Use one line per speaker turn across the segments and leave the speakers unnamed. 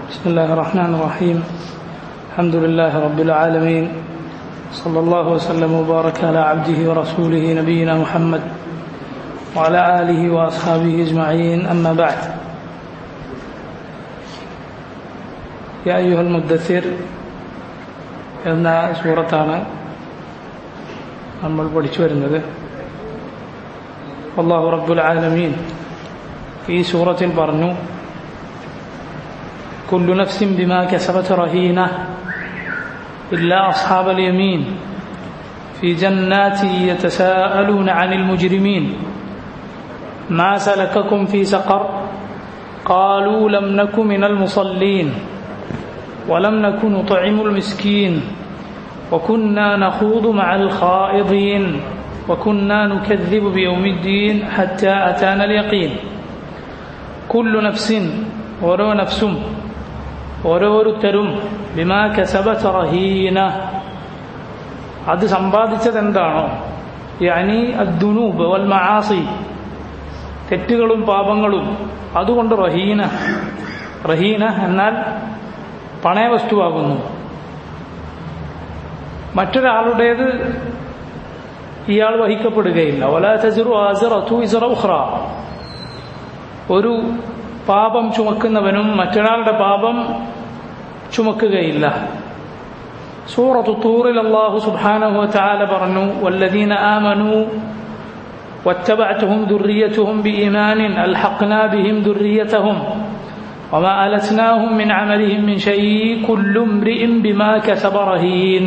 بسم الله الرحمن الرحيم الحمد لله رب العالمين صلى الله وسلم وبارك على عبده ورسوله نبينا محمد وعلى آله وأصحابه أجمعين أما بعد يا أيها المدثر എന്ന സൂറത്താണ് നമ്മൾ പഠിച്ചു വരുന്നത് അള്ളാഹു റബ്ബുൽ ആലമീൻ ഈ സൂറത്തിൽ പറഞ്ഞു كل نفس بما كسبت رهينة إلا أصحاب اليمين في جنات يتساءلون عن المجرمين ما سلككم في سقر قالوا لم نك من المصلين ولم نك نطعم المسكين وكنا نخوض مع الخائضين وكنا نكذب بيوم الدين حتى أتانا اليقين كل نفس ഓരോ നഫ്സും ഓരോരുത്തരും ബിമാ കസബത്ത് റഹീന അത് സമ്പാദിച്ചത് എന്താണോ യാനി അദ്ദുനൂബ് വൽ മആസി തെറ്റുകളും പാപങ്ങളും അതുകൊണ്ട് റഹീന റഹീന എന്നാൽ പണയവസ്തുവാകുന്നു മറ്റൊരാളുടേത് ഇയാൾ വഹിക്കപ്പെടുകയില്ല ഒലാ തസിറു ആസിറത്തു ഇസറ ഉഖ്റ ഒരു പാപം ചുമക്കുന്നവനും മറ്റൊരാളുടെ പാപം ചുമക്കുകയില്ല സൂറത്തു തൂറിൽ അള്ളാഹു സുബ്ഹാനഹു വതആല പറഞ്ഞു വല്ലദീന ആമനു واتبعتهم ذريتهم بإيمان ألحقنا بهم ذريتهم وما ألتناهم من عملهم من شيء كل امرئ بما كسب رهين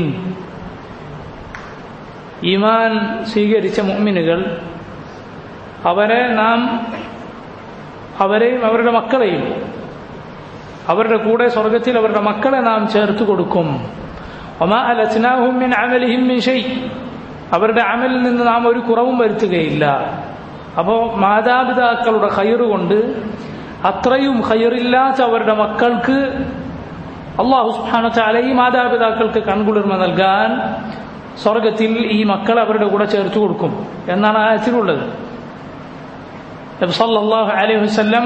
ഈമാൻ സ്വീകരിച്ച മുഅ്മിനുകൾ അവരെ നാം അവരെയും അവരുടെ മക്കളെയും അവരുടെ കൂടെ സ്വർഗത്തിൽ അവരുടെ മക്കളെ നാം ചേർത്ത് കൊടുക്കും അവരുടെ അമലിൽ നിന്ന് നാം ഒരു കുറവും വരുത്തുകയില്ല അപ്പോ മാതാപിതാക്കളുടെ ഹയറ് കൊണ്ട് അത്രയും ഹയറില്ലാത്ത അവരുടെ മക്കൾക്ക് അള്ളാഹു സുഹാനച്ചാല ഈ മാതാപിതാക്കൾക്ക് കൺകുളിർമ നൽകാൻ സ്വർഗത്തിൽ ഈ മക്കൾ അവരുടെ കൂടെ ചേർത്ത് കൊടുക്കും എന്നാണ് ആയത്തിലുള്ളത് സല്ലല്ലാഹു അലൈഹി വസല്ലം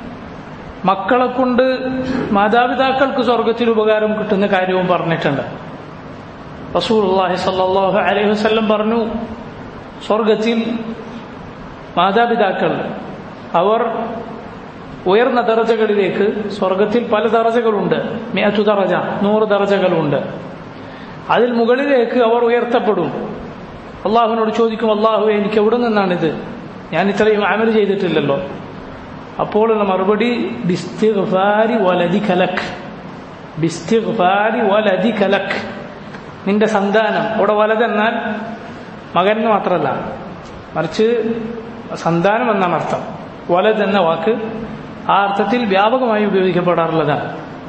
മക്കളെ കൊണ്ട് മാതാപിതാക്കൾക്ക് സ്വർഗത്തിൽ ഉപകാരം കിട്ടുന്ന കാര്യവും പറഞ്ഞിട്ടുണ്ട് റസൂലുള്ളാഹി സല്ലല്ലാഹു അലൈഹി വസല്ലം പറഞ്ഞു സ്വർഗത്തിൽ മാതാപിതാക്കൾ അവർ ഉയർന്ന ദറജകളിലേക്ക് സ്വർഗത്തിൽ പല ദറജകളുണ്ട് മിയത്തു ദറജ നൂറ് ദറജകളുണ്ട് അതിൽ മുകളിലേക്ക് അവർ ഉയർത്തപ്പെടും അള്ളാഹുവിനോട് ചോദിക്കും അള്ളാഹു എനിക്ക് എവിടെ നിന്നാണിത് ഞാൻ ഇത്രയും അമൽ ചെയ്തിട്ടില്ലല്ലോ അപ്പോഴുള്ള മറുപടി ബിസ്തിഗ്ഫാരി വലതി കലക് ബിസ്തിഗ്ഫാരി വലതി കലക് നിന്റെ സന്താനം ഇവിടെ വലതെന്നാൽ മകൻ മാത്രമല്ല മറിച്ച് സന്താനം എന്നാണ് അർത്ഥം വലത് എന്ന വാക്ക് ആ അർത്ഥത്തിൽ വ്യാപകമായി ഉപയോഗിക്കപ്പെടാറുള്ളതാണ്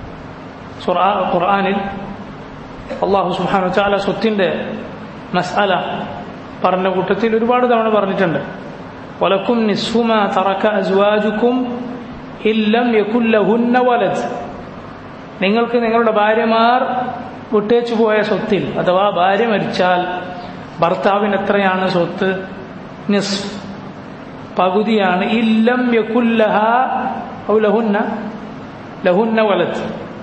ഖുർആാനിൽ അള്ളാഹു സുഹാനു ചാല സ്വത്തിന്റെ മസാല പറഞ്ഞ കൂട്ടത്തിൽ ഒരുപാട് തവണ പറഞ്ഞിട്ടുണ്ട് ولكم نصف ما ترك أزواجكم إن لم يكن لهن ولد നിങ്ങൾക്ക് നിങ്ങളുടെ ഭാര്യമാർ വിട്ടേച്ചു പോയ സ്വത്തിൽ അഥവാ ഭാര്യ മരിച്ചാൽ ഭർത്താവിന് എത്രയാണ് സ്വത്ത് നിസ് പകുതിയാണ് ഇല്ലം യകുല്ലഹ ലഹുന്ന ലഹുന്ന വലത്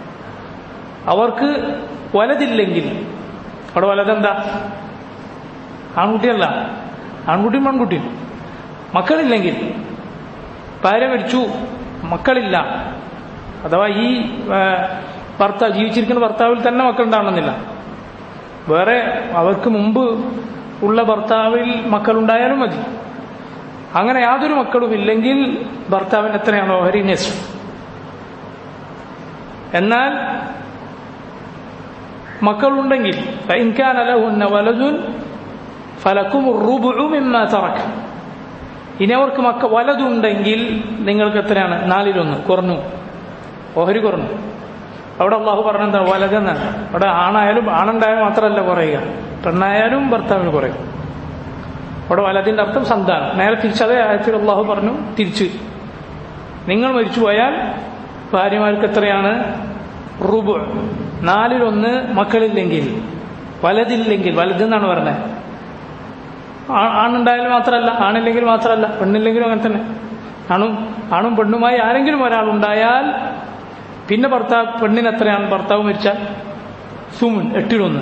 അവർക്ക് വലതില്ലെങ്കിൽ അവിടെ വലതെന്താ ആൺകുട്ടിയല്ല ആൺകുട്ടിയും പെൺകുട്ടിയും മക്കളില്ലെങ്കിൽ ഭാര്യ മരിച്ചു മക്കളില്ല അഥവാ ഈ ഭർത്താവ് ജീവിച്ചിരിക്കുന്ന ഭർത്താവിൽ തന്നെ മക്കളുണ്ടാവണമെന്നില്ല വേറെ അവർക്ക് മുമ്പ് ഉള്ള ഭർത്താവിൽ മക്കളുണ്ടായാലും മതി അങ്ങനെ യാതൊരു മക്കളും ഇല്ലെങ്കിൽ ഭർത്താവിന് എത്രയാണോ ഹരി നെസ് എന്നാൽ മക്കളുണ്ടെങ്കിൽ വലതുൻ ഫലക്കും റുബുമിമ്മ തറക്കും ഇനി അവർക്ക് മക്ക വലതുണ്ടെങ്കിൽ നിങ്ങൾക്ക് എത്രയാണ് നാലിലൊന്ന് കുറഞ്ഞു ഓഹരി കുറഞ്ഞു അവിടെ അള്ളാഹു പറഞ്ഞെന്താ വലതെന്നാണ് അവിടെ ആണായാലും ആണുണ്ടായാലും മാത്രമല്ല കുറയുക പെണ്ണായാലും ഭർത്താവിന് കുറയും അവിടെ വലതിന്റെ അർത്ഥം സന്താനം നേരെ തിരിച്ചതേ ആയത്തിൽ അള്ളാഹു പറഞ്ഞു തിരിച്ച് നിങ്ങൾ മരിച്ചു പോയാൽ ഭാര്യമാർക്ക് എത്രയാണ് റുബ് നാലിലൊന്ന് മക്കളില്ലെങ്കിൽ വലതില്ലെങ്കിൽ വലതെന്നാണ് പറഞ്ഞത് ആണുണ്ടായാലും മാത്രമല്ല ആണില്ലെങ്കിൽ മാത്രമല്ല പെണ്ണില്ലെങ്കിലും അങ്ങനെ തന്നെ ആണും ആണും പെണ്ണുമായി ആരെങ്കിലും ഒരാളുണ്ടായാൽ പിന്നെ ഭർത്താവ് പെണ്ണിന് എത്രയാണ് ഭർത്താവ് മരിച്ചാൽ സുമുൻ എട്ടിലൊന്ന്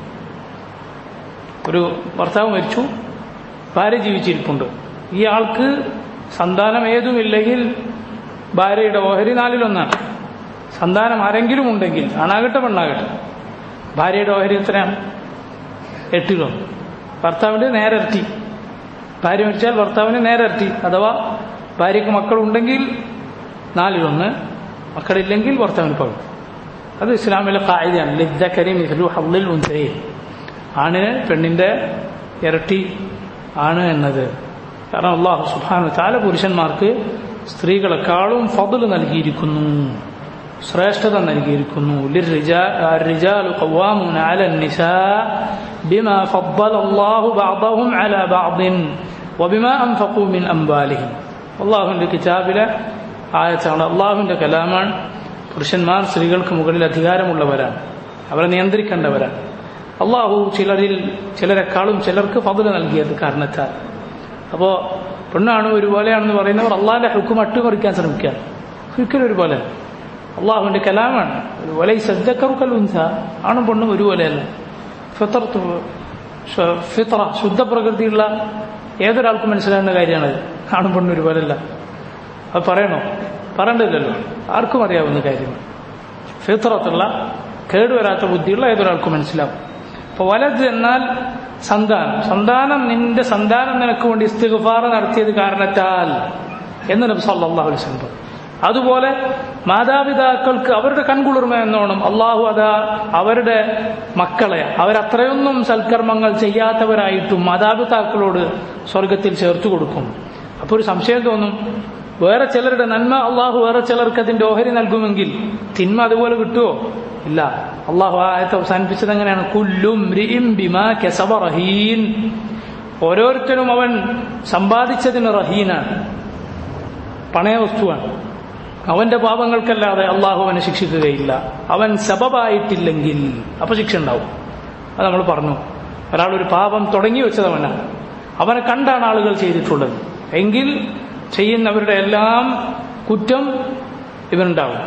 ഒരു ഭർത്താവ് മരിച്ചു ഭാര്യ ജീവിച്ചിരിപ്പുണ്ട് ഈ ആൾക്ക് സന്താനം ഏതുമില്ലെങ്കിൽ ഭാര്യയുടെ ഓഹരി നാലിലൊന്നാണ് സന്താനം ആരെങ്കിലും ഉണ്ടെങ്കിൽ ആണാകട്ടെ പെണ്ണാകട്ടെ ഭാര്യയുടെ ഓഹരി എത്രയാണ് എട്ടിലൊന്ന് ഭർത്താവിന്റെ നേരരട്ടി ഭാര്യ മരിച്ചാൽ ഭർത്താവിന് നേരരട്ടി അഥവാ ഭാര്യയ്ക്ക് മക്കളുണ്ടെങ്കിൽ നാലിലൊന്ന് മക്കളില്ലെങ്കിൽ ഭർത്താവിന് പകുതി അത് ഇസ്ലാമിലെ കായികയാണ് ലിദ്ദക്കരി മിസ്ലു ഹള്ളിൽ ഉൻസയിൽ ആണിന് പെണ്ണിന്റെ ഇരട്ടി ആണ് എന്നത് കാരണം അള്ളാഹു സുബാനു താല പുരുഷന്മാർക്ക് സ്ത്രീകളെക്കാളും ഫضൽ നൽകിയിരിക്കുന്നു ശ്രേഷ്ഠത നൽകിയിരിക്കുന്നു الرجال قوامون على النساء بما فضل الله بعضهم على بعض وبما أنفقوا من أموالهم അള്ളാഹുവിന്റെ കിതാബിലെ ആയത്താണ് അള്ളാഹുവിന്റെ കലാമാണ് പുരുഷന്മാർ സ്ത്രീകൾക്ക് മുകളിൽ അധികാരമുള്ളവരാണ് അവരെ നിയന്ത്രിക്കേണ്ടവരാണ് അള്ളാഹു ചിലരിൽ ചിലരെക്കാളും ചിലർക്ക് ഫضൽ നൽകിയത് കാരണത്താൽ അപ്പോ പെണ്ണാണ് ഒരുപോലെയാണെന്ന് പറയുന്നവർ അള്ളാഹിന്റെ ഹുക്കും അട്ടിമറിക്കാൻ ശ്രമിക്കുക ഒരിക്കലും ഒരുപോലെ അള്ളാഹുവിന്റെ കലാമാണ് ഒരുപോലെ ഈ സജ്ജക്കറുക്കൽ ഉൻസ ആണും പെണ്ണും ഒരുപോലെയല്ല ഫിത്രത്ത് ഫിത്ര ശുദ്ധ പ്രകൃതിയുള്ള ഏതൊരാൾക്കും മനസ്സിലാകുന്ന കാര്യമാണത് ആണും പെണ്ണും ഒരുപോലെയല്ല അത് പറയണോ പറയേണ്ടതില്ലല്ലോ ആർക്കും അറിയാവുന്ന കാര്യമാണ് ഫിത്രത്തുള്ള കേടുവരാത്ത ബുദ്ധിയുള്ള ഏതൊരാൾക്കും മനസ്സിലാവും അപ്പൊ വലത് എന്നാൽ സന്താനം സന്താനം നിന്റെ സന്താനം നിനക്ക് വേണ്ടി ഇസ്തിഗ്ഫാർ നടത്തിയത് കാരണത്താൽ എന്ന് നബി സല്ലല്ലാഹു അലൈഹി വസല്ലം പറഞ്ഞു. അതുപോലെ മാതാപിതാക്കൾക്ക് അവരുടെ കൺകുളിർമ എന്നോണം അള്ളാഹു അതാ അവരുടെ മക്കളെ അവരത്രയൊന്നും സൽക്കർമ്മങ്ങൾ ചെയ്യാത്തവരായിട്ടും മാതാപിതാക്കളോട് സ്വർഗത്തിൽ ചേർത്തു കൊടുക്കും അപ്പോൾ ഒരു സംശയം തോന്നും വേറെ ചിലരുടെ നന്മ അള്ളാഹു വേറെ ചിലർക്ക് അതിന്റെ ഓഹരി നൽകുമെങ്കിൽ തിന്മ അതുപോലെ കിട്ടുമോ ഇല്ല അള്ളാഹു ആയത്തെ അവസാനിപ്പിച്ചത് എങ്ങനെയാണ് കുല്ലും റിഇം ബിമാ കസബ റഹീൻ ഓരോരുത്തരും അവൻ സമ്പാദിച്ചതിന് റഹീനാണ് പണയ വസ്തുവാണ് അവന്റെ പാപങ്ങൾക്കല്ലാതെ അള്ളാഹു അവനെ ശിക്ഷിക്കുകയില്ല അവൻ സബബായിട്ടില്ലെങ്കിൽ അപ്പൊ ശിക്ഷ ഉണ്ടാവും അത് നമ്മൾ പറഞ്ഞു ഒരാൾ ഒരു പാപം തുടങ്ങി വെച്ചതവനാണ് അവനെ കണ്ടാണ് ആളുകൾ ചെയ്തിട്ടുള്ളത് എങ്കിൽ ചെയ്യുന്നവരുടെ എല്ലാം കുറ്റം ഇവനുണ്ടാവും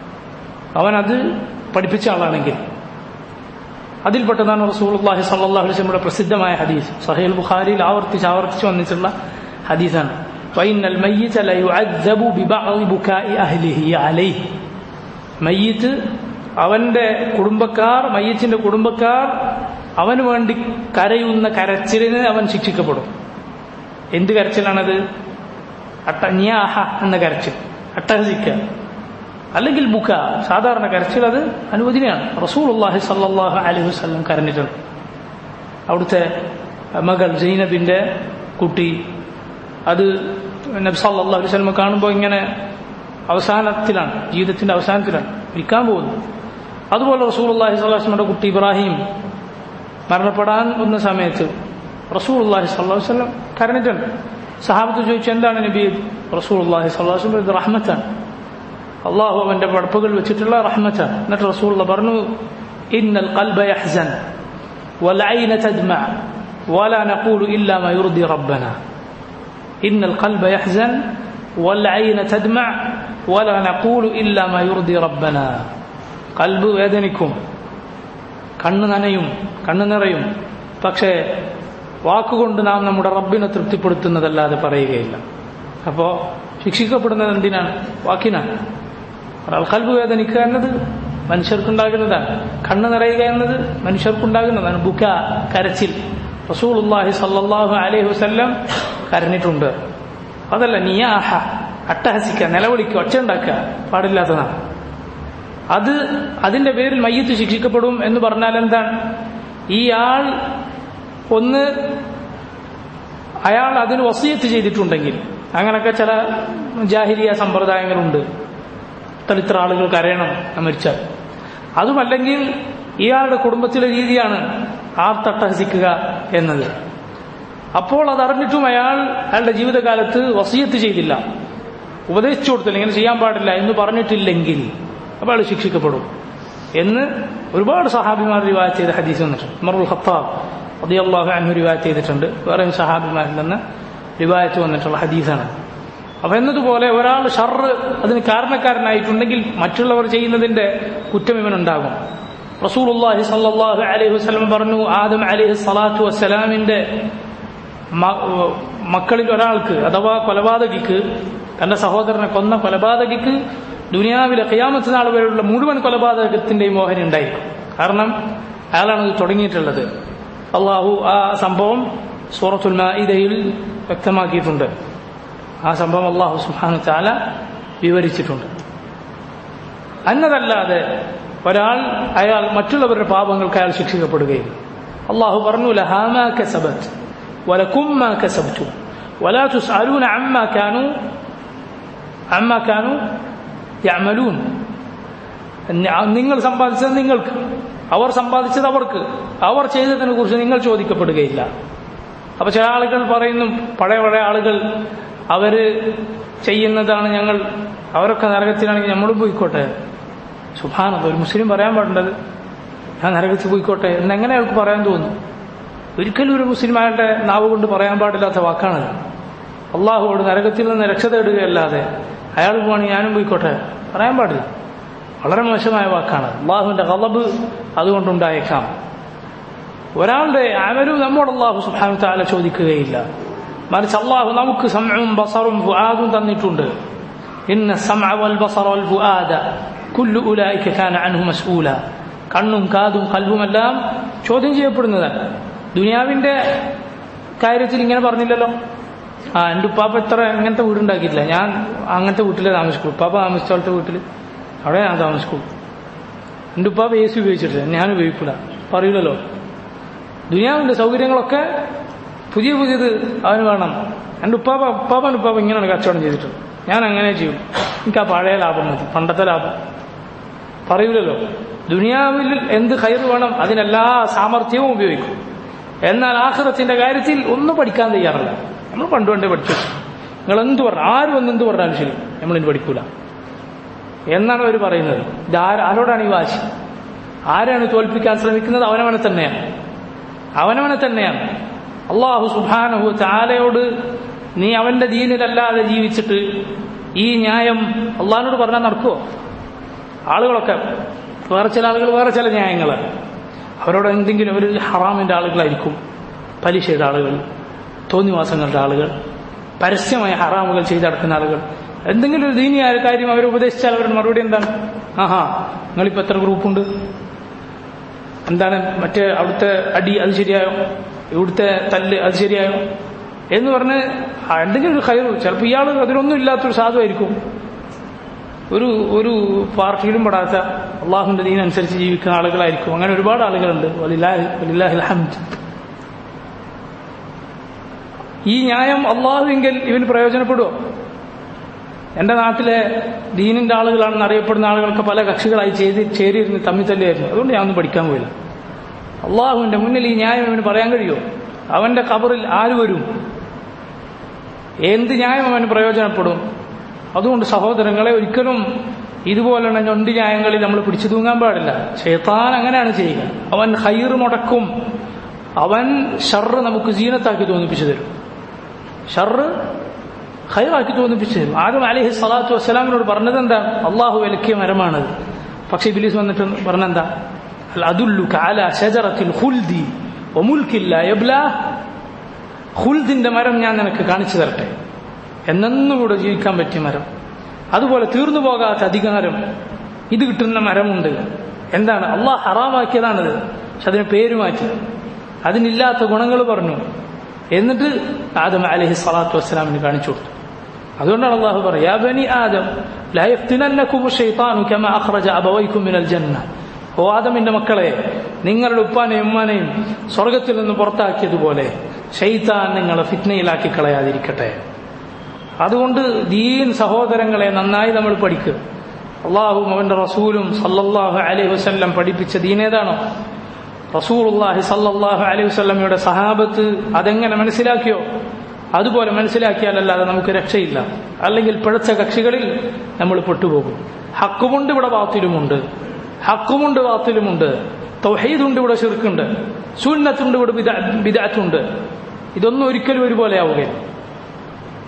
അവനത് പഠിപ്പിച്ച ആളാണെങ്കിൽ അതിൽപ്പെട്ടതാണ് റസൂലുള്ളാഹി സ്വല്ലല്ലാഹു അലൈഹി വസല്ലമയുടെ പ്രസിദ്ധമായ ഹദീസ് സഹീൽ ബുഖാരിയിൽ ആവർത്തിച്ച് ആവർത്തിച്ച് വന്നിട്ടുള്ള ഹദീസാണ് വൈനൽ മയ്യിത ലയുഅദ്ദബു ബിബഅദി ബുകാഇ അഹ്ലിഹി അലൈഹി മയ്യിത്ത് അവന്റെ കുടുംബക്കാർ മയ്യത്തിന്റെ കുടുംബക്കാർ അവന് വേണ്ടി കരയുന്ന കരച്ചിലിന് അവൻ ശിക്ഷിക്കപ്പെടും എന്ത് കരച്ചിലാണത് അട്ട ന്യാഹ എന്ന കരച്ചിൽ അട്ടഹസിക്കുക അല്ലെങ്കിൽ ബുക്ക സാധാരണ കരച്ചിൽ അത് അനുവദനീയാണ് റസൂൽ അള്ളാഹി സല്ലാഹു അലൈഹി വസ്ലം കരഞ്ഞിട്ടുണ്ട് അവിടുത്തെ മകൾ സൈനബിന്റെ കുട്ടി അത് നബി സല്ലാ അലൈഹി സ്വലമ കാണുമ്പോൾ ഇങ്ങനെ അവസാനത്തിലാണ് ജീവിതത്തിന്റെ അവസാനത്തിലാണ് വിൽക്കാൻ പോകുന്നത് അതുപോലെ റസൂൽ അള്ളാഹി സ്വലാസ്മയുടെ കുട്ടി ഇബ്രാഹിം മരണപ്പെടാൻ വന്ന സമയത്ത് റസൂൽ അള്ളാഹി സ്വല്ലാ വസ്ലം കരഞ്ഞിട്ടുണ്ട് സഹാബത്ത് ചോദിച്ചു എന്താണ് നബി റസൂൽ അള്ളാഹി സ്വല്ലാ വസ്ലം ഇത് റഹ്മത്താണ് അള്ളാഹു അവന്റെ പടപ്പുകൾ വെച്ചിട്ടുള്ള റഹ്മത്താണ് എന്നിട്ട് റസൂൽ പറഞ്ഞു ഇന്നൽ ഖൽബ യഹ്സൻ والعين تدمع ولا نقول إلا ما يرضي ربنا إن القلب يحزن والعين تدمع ولا نقول إلا ما يرضي ربنا قلب വേദനിക്കും കണ്ണ് നനയും കണ്ണ് നിറയും പക്ഷേ വാക്കുകൊണ്ട് നാം നമ്മുടെ റബ്ബിനെ തൃപ്തിപ്പെടുത്തുന്നതല്ലാതെ പറയുകയില്ല അപ്പോ ശിക്ഷിക്കപ്പെടുന്നത് എന്തിനാണ് വാക്കിനാണ് ഒരാൾ കൽബ് വേദനിക്കുക എന്നത് മനുഷ്യർക്കുണ്ടാകുന്നതാണ് കണ്ണ് നിറയുക എന്നത് മനുഷ്യർക്കുണ്ടാകുന്നതാണ് ബുക്ക കരച്ചിൽ റസൂലുള്ളാഹി സല്ലല്ലാഹു അലൈഹി വസല്ലം കരഞ്ഞിട്ടുണ്ട് അതല്ല നിയാഹ അട്ടഹസിക്കുക നിലവിളിക്കുക ഒച്ച ഉണ്ടാക്കുക പാടില്ലാത്തതാണ് അത് അതിന്റെ പേരിൽ മയ്യത്ത് ശിക്ഷിക്കപ്പെടും എന്ന് പറഞ്ഞാൽ എന്താണ് ഈ ആൾ ഒന്ന് അയാൾ അതിന് വസീയത്ത് ചെയ്തിട്ടുണ്ടെങ്കിൽ അങ്ങനൊക്കെ ചില ജാഹിരിയ സമ്പ്രദായങ്ങളുണ്ട് ഇത്ര ഇത്ര ആളുകൾ കരയണം മരിച്ചാൽ അതുമല്ലെങ്കിൽ ഇയാളുടെ കുടുംബത്തിലെ രീതിയാണ് ആർത്തട്ടഹസിക്കുക എന്നത് അപ്പോൾ അതറിഞ്ഞിട്ടും അയാൾ അയാളുടെ ജീവിതകാലത്ത് വസീയത്ത് ചെയ്തില്ല ഉപദേശിച്ചു കൊടുത്തില്ല ഇങ്ങനെ ചെയ്യാൻ പാടില്ല എന്ന് പറഞ്ഞിട്ടില്ലെങ്കിൽ അപ്പോൾ അയാൾ ശിക്ഷിക്കപ്പെടും എന്ന് ഒരുപാട് സഹാബിമാർ റിവായത്ത് ചെയ്ത ഹദീസ് വന്നിട്ടുണ്ട് മറുൽ ഖത്താബ് റളിയല്ലാഹു അൻഹു റിവായത്ത് ചെയ്തിട്ടുണ്ട് വേറെയും സഹാബിമാരിൽ നിന്ന് റിവായത്ത് വന്നിട്ടുള്ള ഹദീസാണ് അപ്പൊ എന്നതുപോലെ ഒരാൾ ഷർറ് അതിന് കാരണക്കാരനായിട്ടുണ്ടെങ്കിൽ മറ്റുള്ളവർ ചെയ്യുന്നതിന്റെ കുറ്റം ഇവനുണ്ടാകും റസൂലുള്ളാഹി സല്ലല്ലാഹു അലൈഹി വസല്ലം പറഞ്ഞു ആദം അലൈഹി സ്വലാത്തു വസ്സലാമിന്റെ മക്കളിൽ ഒരാൾക്ക് അഥവാ കൊലപാതകിക്ക് തന്റെ സഹോദരനെ കൊന്ന കൊലപാതകിക്ക് ദുനിയാവിലെ ഖിയാമത്ത് നാൾ വരെയുള്ള മുഴുവൻ കൊലപാതകത്തിന്റെയും മോഹന ഉണ്ടായിരിക്കും കാരണം അയാളാണ് ഇത് തുടങ്ങിയിട്ടുള്ളത് അള്ളാഹു ആ സംഭവം സൂറത്തുൽ മാഇദയിൽ വ്യക്തമാക്കിയിട്ടുണ്ട് ആ സംഭവം അള്ളാഹു സുഹാനു ചാല വിവരിച്ചിട്ടുണ്ട് അന്നതല്ലാതെ ഒരാൾ അയാൾ മറ്റുള്ളവരുടെ പാപങ്ങൾക്ക് അയാൾ ശിക്ഷിക്കപ്പെടുകയില്ല അള്ളാഹു പറഞ്ഞു ലഹാമ കസബത്ത് ولكم ما كسبتم ولا تسألون عما كانوا عما كانوا يعملون നിങ്ങൾ സമ്പാദിച്ചത് നിങ്ങൾക്ക് അവർ സമ്പാദിച്ചത് അവർക്ക് അവർ ചെയ്തതിനെ കുറിച്ച് നിങ്ങൾ ചോദിക്കപ്പെടുകയില്ല അപ്പൊ ചില ആളുകൾ പറയുന്നു പഴയ പഴയ ആളുകൾ അവര് ചെയ്യുന്നതാണ് ഞങ്ങൾ അവരൊക്കെ നരകത്തിലാണെങ്കിൽ നമ്മളും പോയിക്കോട്ടെ സുഭാനത് ഒരു മുസ്ലിം പറയാൻ പാടേണ്ടത് ഞാൻ നരകത്തിൽ പോയിക്കോട്ടെ എന്നെങ്ങനെ അയാൾക്ക് പറയാൻ തോന്നുന്നു ഒരിക്കലും ഒരു മുസ്ലിമാരുടെ നാവ് കൊണ്ട് പറയാൻ പാടില്ലാത്ത വാക്കാണത് അള്ളാഹുവോട് നരകത്തിൽ നിന്ന് രക്ഷ തേടുകയല്ലാതെ അയാൾ പോവാണെങ്കിൽ ഞാനും പോയിക്കോട്ടെ പറയാൻ പാടില്ല വളരെ മോശമായ വാക്കാണ് അള്ളാഹുവിന്റെ കളബ് അതുകൊണ്ടുണ്ടായേക്കാം ഒരാളുടെ അമലും നമ്മോട് അള്ളാഹു സുഹാനു താല ചോദിക്കുകയില്ല മറിച്ച് അള്ളാഹു നമുക്ക് സമയവും ബസറും ഫുആദും തന്നിട്ടുണ്ട് ഇന്ന സമഅ വൽ ബസറ വൽ ഫുആദ കുല്ലു ഉലൈക കാന അൻഹു മസ്ഊല കണ്ണും കാതും കൽബുമെല്ലാം ചോദ്യം ചെയ്യപ്പെടുന്നതാണ് ദുനിയാവിന്റെ കാര്യത്തിൽ ഇങ്ങനെ പറഞ്ഞില്ലല്ലോ ആ എൻ്റെ ഉപ്പാപ്പ ഇത്ര ഇങ്ങനത്തെ വീടുണ്ടാക്കിയിട്ടില്ല ഞാൻ അങ്ങനത്തെ വീട്ടിലേ താമസിക്കൂ ഉപ്പാപ്പ താമസിച്ചോളത്തെ വീട്ടിൽ അവിടെ ഞാൻ താമസിക്കൂ എൻ്റെ ഉപ്പാപ്പ എ സി ഉപയോഗിച്ചിട്ടില്ല ഞാൻ ഉപയോഗിക്കില്ല പറയില്ലല്ലോ ദുനിയാവിന്റെ സൗകര്യങ്ങളൊക്കെ പുതിയ പുതിയത് അവന് വേണം എൻ്റെ ഉപ്പാപ്പ ഉപ്പാപ്പൻ ഉപ്പാപ്പ ഇങ്ങനെയാണ് കച്ചവടം ചെയ്തിട്ടുള്ളത് ഞാൻ അങ്ങനെ ചെയ്യും എനിക്ക് ആ പഴയ ലാഭം മതി പണ്ടത്തെ ലാഭം പറയൂലല്ലോ ദുനിയാവിൽ എന്ത് കയർ വേണം അതിനെല്ലാ സാമർഥ്യവും ഉപയോഗിക്കും എന്നാൽ ആഹ്റത്തിന്റെ കാര്യത്തിൽ ഒന്നും പഠിക്കാൻ തയ്യാറല്ല നമ്മൾ പണ്ട് പണ്ടേ പഠിച്ചു നിങ്ങൾ എന്ത് പറഞ്ഞു ആരും ഒന്ന് എന്ത് പറഞ്ഞാലും ശരി നമ്മളിനി പഠിക്കൂല എന്നാണ് അവർ പറയുന്നത് ഇത് ആരോടാണ് ഈ വാശി ആരാണ് തോൽപ്പിക്കാൻ ശ്രമിക്കുന്നത് അവനവനെ തന്നെയാണ് അവനവനെ തന്നെയാണ് അള്ളാഹു സുബാനഹു ചാലയോട് നീ അവന്റെ ദീനിലല്ലാതെ ജീവിച്ചിട്ട് ഈ ന്യായം അള്ളാഹിനോട് പറഞ്ഞാൽ നടക്കുമോ ആളുകളൊക്കെ വേറെ ചില ആളുകൾ വേറെ ചില ന്യായങ്ങൾ അവരോട് എന്തെങ്കിലും ഒരു ഹറാമിന്റെ ആളുകളായിരിക്കും പലിശയുടെ ആളുകൾ തോന്നിവാസങ്ങളുടെ ആളുകൾ പരസ്യമായ ഹറാമുകൾ ചെയ്തടക്കുന്ന ആളുകൾ എന്തെങ്കിലും ഒരു ദീനിയായ കാര്യം അവർ ഉപദേശിച്ചാൽ അവരുടെ മറുപടി എന്താണ് ആഹാ നിങ്ങളിപ്പോ എത്ര ഗ്രൂപ്പുണ്ട് എന്താണ് മറ്റേ അവിടുത്തെ അടി അത് ശരിയായോ ഇവിടുത്തെ തല്ല് അത് ശരിയായോ എന്ന് പറഞ്ഞ് എന്തെങ്കിലും ഒരു കയറ് ചിലപ്പോൾ ഇയാൾ അതിലൊന്നും ഇല്ലാത്തൊരു സാധുവായിരിക്കും ഒരു ഒരു പാർട്ടിയിലും പെടാത്ത അള്ളാഹുന്റെ ദീനനുസരിച്ച് ജീവിക്കുന്ന ആളുകളായിരിക്കും അങ്ങനെ ഒരുപാട് ആളുകളുണ്ട് വലില്ലാഹി ഹംദ് ഈ ന്യായം അള്ളാഹുവെങ്കിൽ ഇവന് പ്രയോജനപ്പെടുമോ എന്റെ നാട്ടിലെ ദീനിന്റെ ആളുകളാണെന്ന് അറിയപ്പെടുന്ന ആളുകൾക്ക് പല കക്ഷികളായി ചെയ്ത് ചേരിയിരുന്ന് തമ്മിൽ തല്ലിയായിരുന്നു അതുകൊണ്ട് ഞാൻ ഒന്നും പഠിക്കാൻ പോയില്ല അള്ളാഹുവിന്റെ മുന്നിൽ ഈ ന്യായം ഇവന് പറയാൻ കഴിയുമോ അവന്റെ കബറിൽ ആര് വരും എന്ത് ന്യായം അവന് പ്രയോജനപ്പെടും അതുകൊണ്ട് സഹോദരങ്ങളെ ഒരിക്കലും ഇതുപോലുള്ള ഞൊണ്ടി ന്യായങ്ങളിൽ നമ്മൾ പിടിച്ചു തൂങ്ങാൻ പാടില്ല ഷെയ്ത്താൻ അങ്ങനെയാണ് ചെയ്യുക അവൻ ഹൈർ മുടക്കും അവൻ ഷർറ് നമുക്ക് ജീനത്താക്കി തോന്നിപ്പിച്ചു തരും ഷർറ് ഹൈറാക്കി തോന്നിപ്പിച്ചു തരും ആദ്യം അലഹി സ്വലാത്തു വസ്സലാമിനോട് പറഞ്ഞത് എന്താ അള്ളാഹു വിലക്കിയ മരമാണത് പക്ഷെ ഇബിലീസ് വന്നിട്ട് പറഞ്ഞെന്താ അതുല്ലു കാല ഷജറത്തിൽ ഹുൽദി ഒമുൽക്കില്ല എബ്ലാ ഹുൽദിന്റെ മരം ഞാൻ നിനക്ക് കാണിച്ചു തരട്ടെ എന്നെന്നും ഇവിടെ ജീവിക്കാൻ പറ്റിയ മരം അതുപോലെ തീർന്നു പോകാത്ത അധികാരം ഇത് കിട്ടുന്ന മരമുണ്ട് എന്താണ് അള്ളാഹ് ഹറാമാക്കിയതാണിത് പക്ഷെ അതിന് പേര് മാറ്റി അതിനില്ലാത്ത ഗുണങ്ങൾ പറഞ്ഞു എന്നിട്ട് ആദം അലഹി സ്വലാത്തു വസ്സലാമിന് കാണിച്ചു കൊടുത്തു അതുകൊണ്ടാണ് അള്ളാഹു പറയുക യാ ബനി ആദം ലാ യഫ്തിനന്നകും ശൈത്താനു കമാ അഖ്റജ അബവൈകും മിനൽ ജന്ന ഓ ആദമിന്റെ മക്കളെ നിങ്ങളുടെ ഉപ്പാനെയും ഉമ്മാനെയും സ്വർഗത്തിൽ നിന്ന് പുറത്താക്കിയതുപോലെ ഷെയ്ത്താൻ നിങ്ങളെ ഫിറ്റ്നയിലാക്കി കളയാതിരിക്കട്ടെ അതുകൊണ്ട് ദീൻ സഹോദരങ്ങളെ നന്നായി നമ്മൾ പഠിക്കുക അള്ളാഹും അവന്റെ റസൂലും സല്ലല്ലാഹു അലൈഹി വസല്ലം പഠിപ്പിച്ച ദീനേതാണോ റസൂലുള്ളാഹി സല്ലല്ലാഹു അലൈഹി വസല്ലമയുടെ സഹാബത്ത് അതെങ്ങനെ മനസ്സിലാക്കിയോ അതുപോലെ മനസ്സിലാക്കിയാലല്ലാതെ നമുക്ക് രക്ഷയില്ല അല്ലെങ്കിൽ പിഴച്ച കക്ഷികളിൽ നമ്മൾ പെട്ടുപോകും ഹക്കുമുണ്ട് ഇവിടെ ബാത്തിലുമുണ്ട് ഹക്കുമുണ്ട് ബാത്തിലുമുണ്ട് തൗഹീദുണ്ട് ഇവിടെ ശിർക്കുണ്ട് സുന്നത്തുണ്ട് ഇവിടെ ബിദഅത്തുണ്ട് ഇതൊന്നും ഒരിക്കലും ഒരുപോലെ ആവുകയില്ല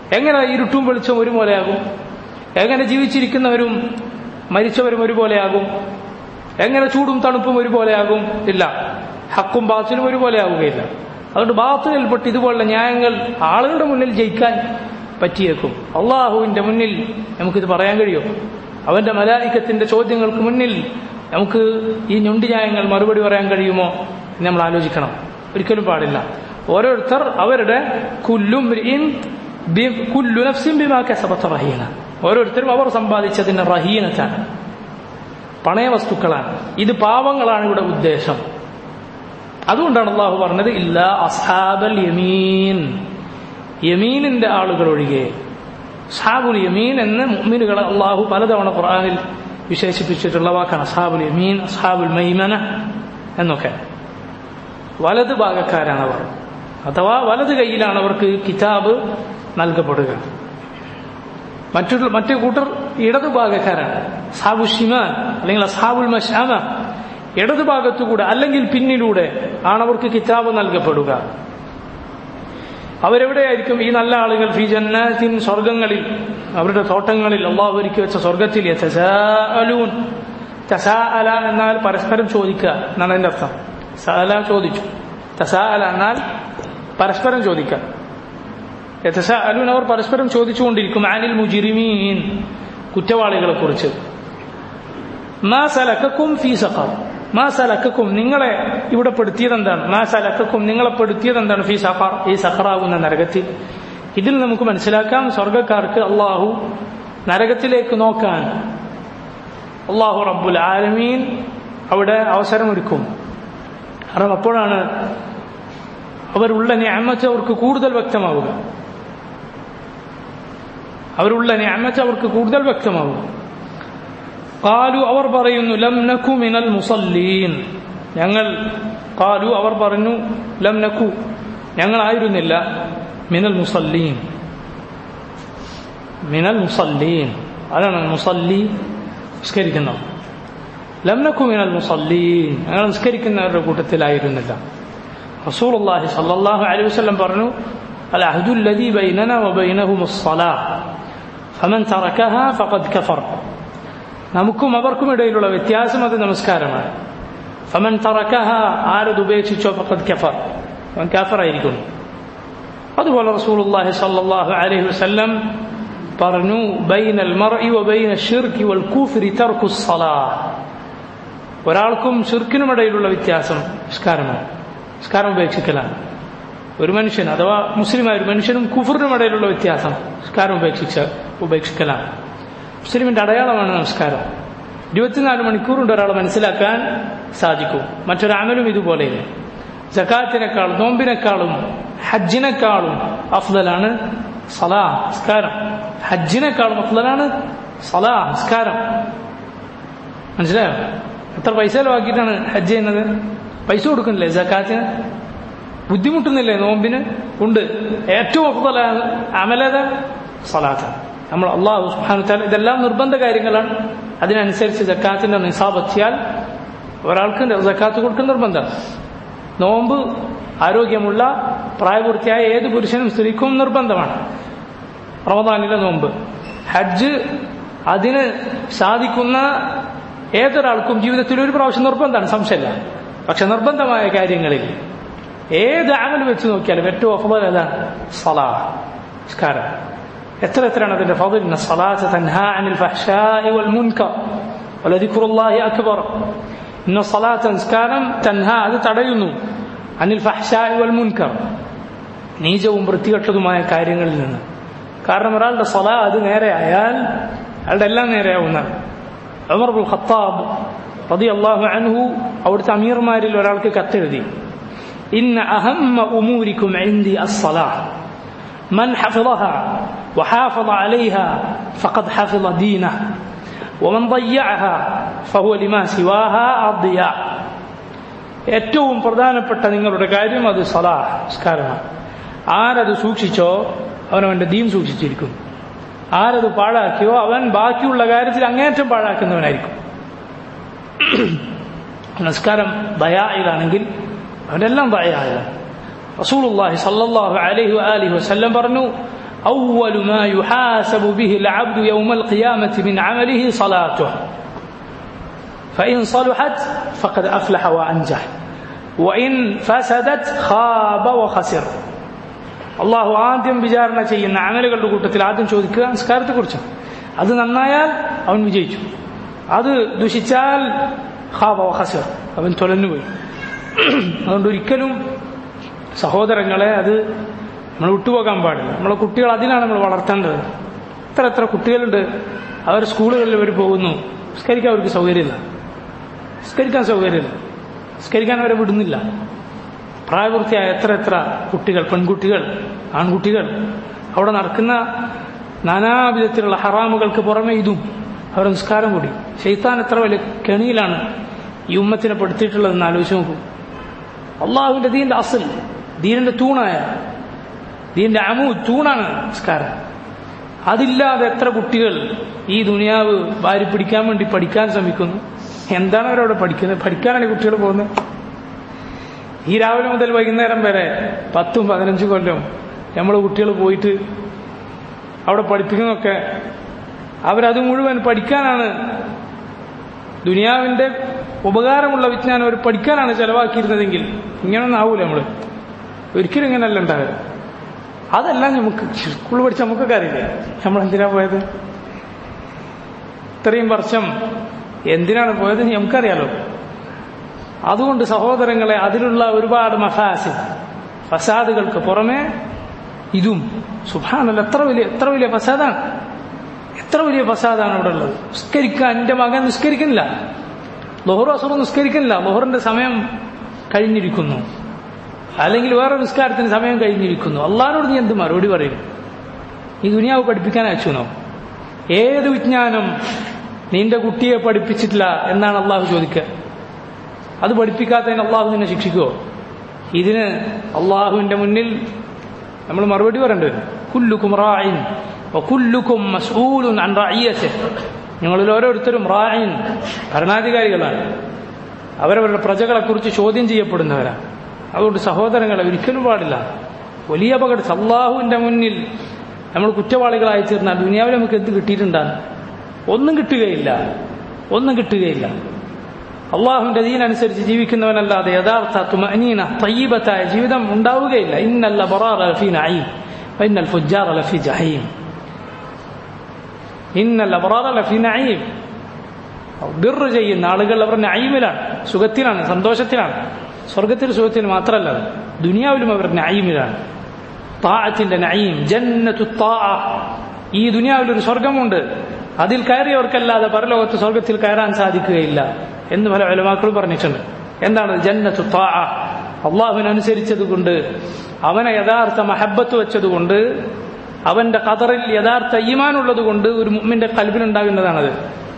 എങ്ങനെ ഇരുട്ടും വെളിച്ചവും ഒരുപോലെയാകും എങ്ങനെ ജീവിച്ചിരിക്കുന്നവരും മരിച്ചവരും ഒരുപോലെയാകും എങ്ങനെ ചൂടും തണുപ്പും ഒരുപോലെയാകും ഇല്ല ഹക്കും ബാത്തിലും ഒരുപോലെയാവുകയില്ല അതുകൊണ്ട് ബാത്തിൽപ്പെട്ട് ഇതുപോലുള്ള ന്യായങ്ങൾ ആളുകളുടെ മുന്നിൽ ജയിക്കാൻ പറ്റിയേക്കും അള്ളാഹുവിന്റെ മുന്നിൽ നമുക്കിത് പറയാൻ കഴിയും അവന്റെ മലായിക്കത്തിന്റെ ചോദ്യങ്ങൾക്ക് മുന്നിൽ നമുക്ക് ഈ ഞൊണ്ടി ന്യായങ്ങൾ മറുപടി പറയാൻ കഴിയുമോ എന്ന് നമ്മൾ ആലോചിക്കണം ഒരിക്കലും പാടില്ല ഓരോരുത്തർ അവരുടെ കുല്ലും കുല്ലു നഫ്സിൻ ബിമാ കസബത്ത് റഹീന ഓരോരുത്തരും അവർ സമ്പാദിച്ചതിന് റഹീനത്താണ് പണയവസ്തുക്കളാണ് ഇത് പാവങ്ങളാണ് ഇവിടെ ഉദ്ദേശം അതുകൊണ്ടാണ് അള്ളാഹു പറഞ്ഞത് ഇല്ല അസാബൽ യമീൻ യമീനിന്റെ ആളുകൾ ഒഴികെ സാബുൽ യമീൻ എന്ന് മുഅ്മിനുകളെ അള്ളാഹു പലതവണ ഖുർആനിൽ വിശേഷിപ്പിച്ചിട്ടുള്ള വാക്കാണ് അസാബുൽ യമീൻ അസാബുൽ മൈമന എന്നൊക്കെ വലത് ഭാഗക്കാരാണ് അവർ അഥവാ വലത് കൈയിലാണ് അവർക്ക് കിതാബ് നൽകപ്പെടുക മറ്റുള്ള മറ്റു കൂട്ടർ ഇടതു ഭാഗക്കാരാണ് സാബു ഷിമാൻ അല്ലെങ്കിൽ അസാബുൽ മഷാമ ഇടതു ഭാഗത്തുകൂടെ അല്ലെങ്കിൽ പിന്നിലൂടെ ആണ് അവർക്ക് കിതാബ് നൽകപ്പെടുക അവരെവിടെയായിരിക്കും ഈ നല്ല ആളുകൾ ഫി ജന്നാത്തിൻ സ്വർഗങ്ങളിൽ അവരുടെ തോട്ടങ്ങളിൽ അള്ളാഹു ഒരുക്കി വെച്ച സ്വർഗത്തിൽ യതസാഅലൂൻ തസാഅല എന്നാൽ പരസ്പരം ചോദിക്കുക എന്നാണ് അതിന്റെ അർത്ഥം സഅല ചോദിച്ചു തസാഅല എന്നാൽ പരസ്പരം ചോദിക്കുക യതസാഅലൂൻ അവർ പരസ്പരം ചോദിച്ചുകൊണ്ടിരിക്കും അനിൽ മുജിരിമീൻ കുറ്റവാളികളെ കുറിച്ച് മാ സലക്കക്കും ഫീ സഖർ മാ സലക്കക്കും നിങ്ങളെ ഇവിടെ പെടുത്തിയത് എന്താണ് മാ സലക്കക്കും നിങ്ങളെ പെടുത്തിയത് എന്താണ് ഫീ സഖർ ഈ സഖറാവുന്ന നരകത്തിൽ ഇതിൽ നമുക്ക് മനസ്സിലാക്കാം സ്വർഗക്കാർക്ക് അള്ളാഹു നരകത്തിലേക്ക് നോക്കാൻ അള്ളാഹു റബ്ബുൽ ആലമീൻ അവിടെ അവസരമൊരുക്കും കാരണം അപ്പോഴാണ് അവരുള്ള ഞാമത്ത് അവർക്ക് കൂടുതൽ വ്യക്തമാവുക അവരുള്ള ഞാമത്ത് അവർക്ക് കൂടുതൽ വ്യക്തമാവുക കാലു അവർ പറയുന്നു ലം നക്കു മിനൽ മുസല്ലീൻ ഞങ്ങൾ കാലു അവർ പറഞ്ഞു ലം നക്കു ഞങ്ങളായിരുന്നില്ല മിനൽ മുസല്ലീൻ മിനൽ മുസല്ലീൻ അതാണ് മുസല്ലി നിസ്കരിക്കുന്നത് ലം നക്കു മിനൽ മുസല്ലീൻ ഞങ്ങൾ നിസ്കരിക്കുന്നവരുടെ കൂട്ടത്തിലായിരുന്നില്ല റസൂൽ അള്ളാഹി സല്ലാഹു അലൈഹി വസ്ലം പറഞ്ഞു العهد الذي بيننا وبينهم الصلاة فمن تركها فقد كفر നമുക്കും അവർക്കും ഇടയിലുള്ള വ്യത്യാസം അത് നമസ്കാരമാണ് ഫമൻ തറക്കഹ ആരത് ഉപേക്ഷിച്ചോ ഫഖദ് കഫർ അവൻ കാഫറായിരിക്കുന്നു അതുപോലെ റസൂലുള്ളാഹി സ്വല്ലല്ലാഹു അലൈഹി വസല്ലം പറഞ്ഞു ബൈനൽ മർഇ വബൈന ശിർക്കി വൽ കുഫ്രി തർക്കു സ്വലാഹ് ഒരാൾക്കും ഷിർക്കിനും ഇടയിലുള്ള വ്യത്യാസം നിസ്കാരമാണ് നിസ്കാരം ഉപേക്ഷിക്കലാണ് ഒരു മനുഷ്യൻ അഥവാ മുസ്ലിമായ ഒരു മനുഷ്യനും കുഫറിനും ഇടയിലുള്ള വ്യത്യാസം നിസ്കാരം ഉപേക്ഷിച്ച ഉപേക്ഷിക്കലാണ് മുസ്ലിമിന്റെ അടയാളമാണ് നമസ്കാരം ഇരുപത്തിനാല് മണിക്കൂറുണ്ട് ഒരാളെ മനസ്സിലാക്കാൻ സാധിക്കും മറ്റൊരാമലും ഇതുപോലെ ജക്കാത്തിനേക്കാൾ നോമ്പിനേക്കാളും ഹജ്ജിനേക്കാളും അഫ്ദലാണ് സലാ നിസ്കാരം ഹജ്ജിനേക്കാളും അഫ്ദലാണ് സലാ നിസ്കാരം മനസ്സിലായോ എത്ര പൈസ ചെലവാക്കിയിട്ടാണ് ഹജ്ജ് ചെയ്യുന്നത് പൈസ കൊടുക്കുന്നില്ലേ ജക്കാത്തിന് ബുദ്ധിമുട്ടുന്നില്ലേ നോമ്പിന് ഉണ്ട് ഏറ്റവും അഫ്ദലാണ് അമലത സലാത്താണ് നമ്മൾ അള്ളാഹു സുഹാനുത്താൽ ഇതെല്ലാം നിർബന്ധ കാര്യങ്ങളാണ് അതിനനുസരിച്ച് ജക്കാത്തിന്റെ നിസാബ് എത്തിയാൽ ഒരാൾക്ക് ജക്കാത്ത് കൊടുക്കുന്ന നിർബന്ധമാണ് നോമ്പ് ആരോഗ്യമുള്ള പ്രായപൂർത്തിയായ ഏത് പുരുഷനും സ്ത്രീക്കും നിർബന്ധമാണ് റമദാനിലെ നോമ്പ് ഹജ്ജ് അതിന് സാധിക്കുന്ന ഏതൊരാൾക്കും ജീവിതത്തിൽ ഒരു പ്രാവശ്യം നിർബന്ധമാണ് സംശയമില്ല പക്ഷെ നിർബന്ധമായ കാര്യങ്ങളിൽ ഏത് അമൽ വെച്ച് നോക്കിയാലും ഏറ്റവും അഫബൽ ഏതാണ് സലാ സ്കാരം എത്ര എത്രയാണ് അതിന്റെ ഫضل ان الصلاه تنهى عن الفحشاء والمنكر ولذكر الله اكبر ان الصلاه നിസ്കാരം തൻഹാ അത് തടയുന്നു അനിൽ ഫഹ്ഷാഇ വൽ മുൻകർ നീചവും വൃത്തികെട്ടതുമായ കാര്യങ്ങളിൽ നിന്ന് കാരണം ഒരാളുടെ സലാ അത് നേരെയായാൽ അയാളുടെ എല്ലാം നേരെയാവുന്നതാണ് ഉമർ ബുൽ ഖത്താബ് റളിയല്ലാഹു അൻഹു അവിടുത്തെ അമീർമാരിൽ ഒരാൾക്ക് കത്തെഴുതി ഇന്ന അഹമ്മ ഉമൂരിക്കും ഇൻദി അസ്സലാഹ് من حفظها وحافظ عليها فقد حفظ دينه ومن ضيعها فهو لما سواها الضياء ഏറ്റവും പ്രധാനപ്പെട്ട നിങ്ങളുടെ കാര്യം അത് സലാഹ് നിസ്കാരമാണ് ആരത് സൂക്ഷിച്ചോ അവൻ അവന്റെ ദീൻ സൂക്ഷിച്ചിരിക്കും ആരത് പാഴാക്കിയോ അവൻ ബാക്കിയുള്ള കാര്യത്തിൽ അങ്ങേറ്റം പാഴാക്കുന്നവനായിരിക്കും നിസ്കാരം ദയായിലാണെങ്കിൽ അവനെല്ലാം ദയായിലാണ് റസൂലുള്ളാഹി സല്ലല്ലാഹു അലൈഹി വആലിഹി വസല്ലം പറഞ്ഞു أول ما يحاسب به العبد يوم القيامة من عمله صلاته فإن صلحت فقد أفلح وأنجح وإن فسدت خاب وخسر അള്ളാഹു ആദ്യം വിചാരണ ചെയ്യുന്ന അമലുകളുടെ കൂട്ടത്തിൽ ആദ്യം ചോദിക്കുക നിസ്കാരത്തെക്കുറിച്ച് അത് നന്നായാൽ അവൻ വിജയിച്ചു അത് ദുഷിച്ചാൽ ഖാബ ഹസർ അവൻ തൊലഞ്ഞുപോയി അതുകൊണ്ട് ഒരിക്കലും സഹോദരങ്ങളെ അത് നമ്മൾ വിട്ടുപോകാൻ പാടില്ല നമ്മളെ കുട്ടികൾ അതിനാണ് നമ്മൾ വളർത്തേണ്ടത് എത്ര എത്ര കുട്ടികളുണ്ട് അവർ സ്കൂളുകളിൽ അവർ പോകുന്നു നിസ്കരിക്കാൻ അവർക്ക് സൗകര്യമില്ല നിസ്കരിക്കാൻ സൗകര്യമില്ല നിസ്കരിക്കാൻ അവരെ വിടുന്നില്ല പ്രായപൂർത്തിയായ എത്ര എത്ര കുട്ടികൾ പെൺകുട്ടികൾ ആൺകുട്ടികൾ അവിടെ നടക്കുന്ന നാനാവിധത്തിലുള്ള ഹറാമുകൾക്ക് പുറമെ ഇതും അവരുടെ നിസ്കാരം കൂടി ഷെയ്ത്താൻ എത്ര വലിയ കെണിയിലാണ് ഈ ഉമ്മത്തിനെ പെടുത്തിയിട്ടുള്ളതെന്ന് ആലോചിച്ച് നോക്കൂ അള്ളാഹുവിന്റെ ദീന്റെ അസൽ ദീനിന്റെ തൂണായ ദീന്റെ അമു തൂണാണ് നിസ്കാരം അതില്ലാതെ എത്ര കുട്ടികൾ ഈ ദുനിയാവ് വാരി പിടിക്കാൻ വേണ്ടി പഠിക്കാൻ ശ്രമിക്കുന്നു എന്താണ് അവരവിടെ പഠിക്കുന്നത് പഠിക്കാനാണ് ഈ കുട്ടികൾ പോകുന്നത് ഈ രാവിലെ മുതൽ വൈകുന്നേരം വരെ പത്തും പതിനഞ്ചും കൊല്ലം നമ്മൾ കുട്ടികൾ പോയിട്ട് അവിടെ പഠിപ്പിക്കുന്നതൊക്കെ അവരത് മുഴുവൻ പഠിക്കാനാണ് ദുനിയാവിന്റെ ഉപകാരമുള്ള വിജ്ഞാനം അവർ പഠിക്കാനാണ് ചെലവാക്കിയിരുന്നതെങ്കിൽ ഇങ്ങനൊന്നും ആവൂല നമ്മൾ ഒരിക്കലും ഇങ്ങനെയല്ല ഉണ്ടാവുക അതെല്ലാം നമുക്ക് സ്കൂൾ പഠിച്ച നമുക്കൊക്കെ അറിയില്ലേ നമ്മൾ എന്തിനാ പോയത് ഇത്രയും വർഷം എന്തിനാണ് പോയത് നമുക്കറിയാലോ അതുകൊണ്ട് സഹോദരങ്ങളെ അതിലുള്ള ഒരുപാട് മഫാസ് ഫസാദുകൾക്ക് പുറമെ ഇതും സുഭാനല്ല എത്ര വലിയ എത്ര വലിയ ഫസാദാണ് എത്ര വലിയ ഫസാദാണ് അവിടെ ഉള്ളത് നിസ്കരിക്കാൻ എന്റെ മകൻ നിസ്കരിക്കുന്നില്ല ലൊഹറു അസുറ നിസ്കരിക്കുന്നില്ല ലൊഹറിന്റെ സമയം കഴിഞ്ഞിരിക്കുന്നു അല്ലെങ്കിൽ വേറെ നിസ്കാരത്തിന് സമയം കഴിഞ്ഞിരിക്കുന്നു അള്ളഹാനോട് നീ എന്ത് മറുപടി പറയും ഈ ദുനിയാവ് പഠിപ്പിക്കാൻ അയച്ചുനോ ഏത് വിജ്ഞാനം നിന്റെ കുട്ടിയെ പഠിപ്പിച്ചിട്ടില്ല എന്നാണ് അള്ളാഹു ചോദിക്കുക അത് പഠിപ്പിക്കാത്തതിന് അള്ളാഹു നിന്നെ ശിക്ഷിക്കുമോ ഇതിന് അള്ളാഹുവിന്റെ മുന്നിൽ നമ്മൾ മറുപടി പറയേണ്ടി വരും കുല്ലുക്കും റായിൻ കുല്ലുക്കും മസ്ഊലുൻ അൻ റായിയത്തെ ഞങ്ങളിൽ ഓരോരുത്തരും റായിൻ ഭരണാധികാരികളാണ് അവരവരുടെ പ്രജകളെക്കുറിച്ച് ചോദ്യം ചെയ്യപ്പെടുന്നവരാണ് അതുകൊണ്ട് സഹോദരങ്ങളെ ഒരിക്കലും പാടില്ല വലിയ അപകടം അള്ളാഹുവിന്റെ മുന്നിൽ നമ്മൾ കുറ്റവാളികളായി തീർന്നാൽ ദുനിയാവിൽ നമുക്ക് എന്ത് കിട്ടിയിട്ടുണ്ടാണ് ഒന്നും കിട്ടുകയില്ല ഒന്നും കിട്ടുകയില്ല അള്ളാഹുവിന്റെ ദീനനുസരിച്ച് ജീവിക്കുന്നവനല്ലാതെ യഥാർത്ഥ തുമനീന തയ്യബത്തായ ജീവിതം ഉണ്ടാവുകയില്ല ഇന്നല്ല ബറാറ ലഫി നഈം ഇന്നൽ ഫുജാറ ലഫി ജഹീം ഇന്നല്ല ബറാറ ലഫി നഈം ബിർ ചെയ്യുന്ന ആളുകൾ അവർ നഈമിലാണ് സുഖത്തിലാണ് സന്തോഷത്തിലാണ് സ്വർഗത്തിൽ സുഖത്തിൽ മാത്രമല്ല ദുനിയാവിലും അവർ നഈമിലാണ് താഅത്തിന്റെ നഈം ജന്നത്തു താഅ ഈ ദുനിയാവിൽ ഒരു സ്വർഗമുണ്ട് അതിൽ കയറിയവർക്കല്ലാതെ പരലോകത്ത് സ്വർഗത്തിൽ കയറാൻ സാധിക്കുകയില്ല എന്ന് പല അലമാക്കൾ പറഞ്ഞിട്ടുണ്ട് എന്താണ് ജന്നത്തു താഅ അള്ളാഹുവിനനുസരിച്ചത് കൊണ്ട് അവനെ യഥാർത്ഥ മഹബത്ത് വെച്ചതുകൊണ്ട് അവന്റെ കതറിൽ യഥാർത്ഥ ഈമാനുള്ളത് കൊണ്ട് ഒരു മുമ്മിന്റെ കൽബിലുണ്ടാകുന്നതാണത്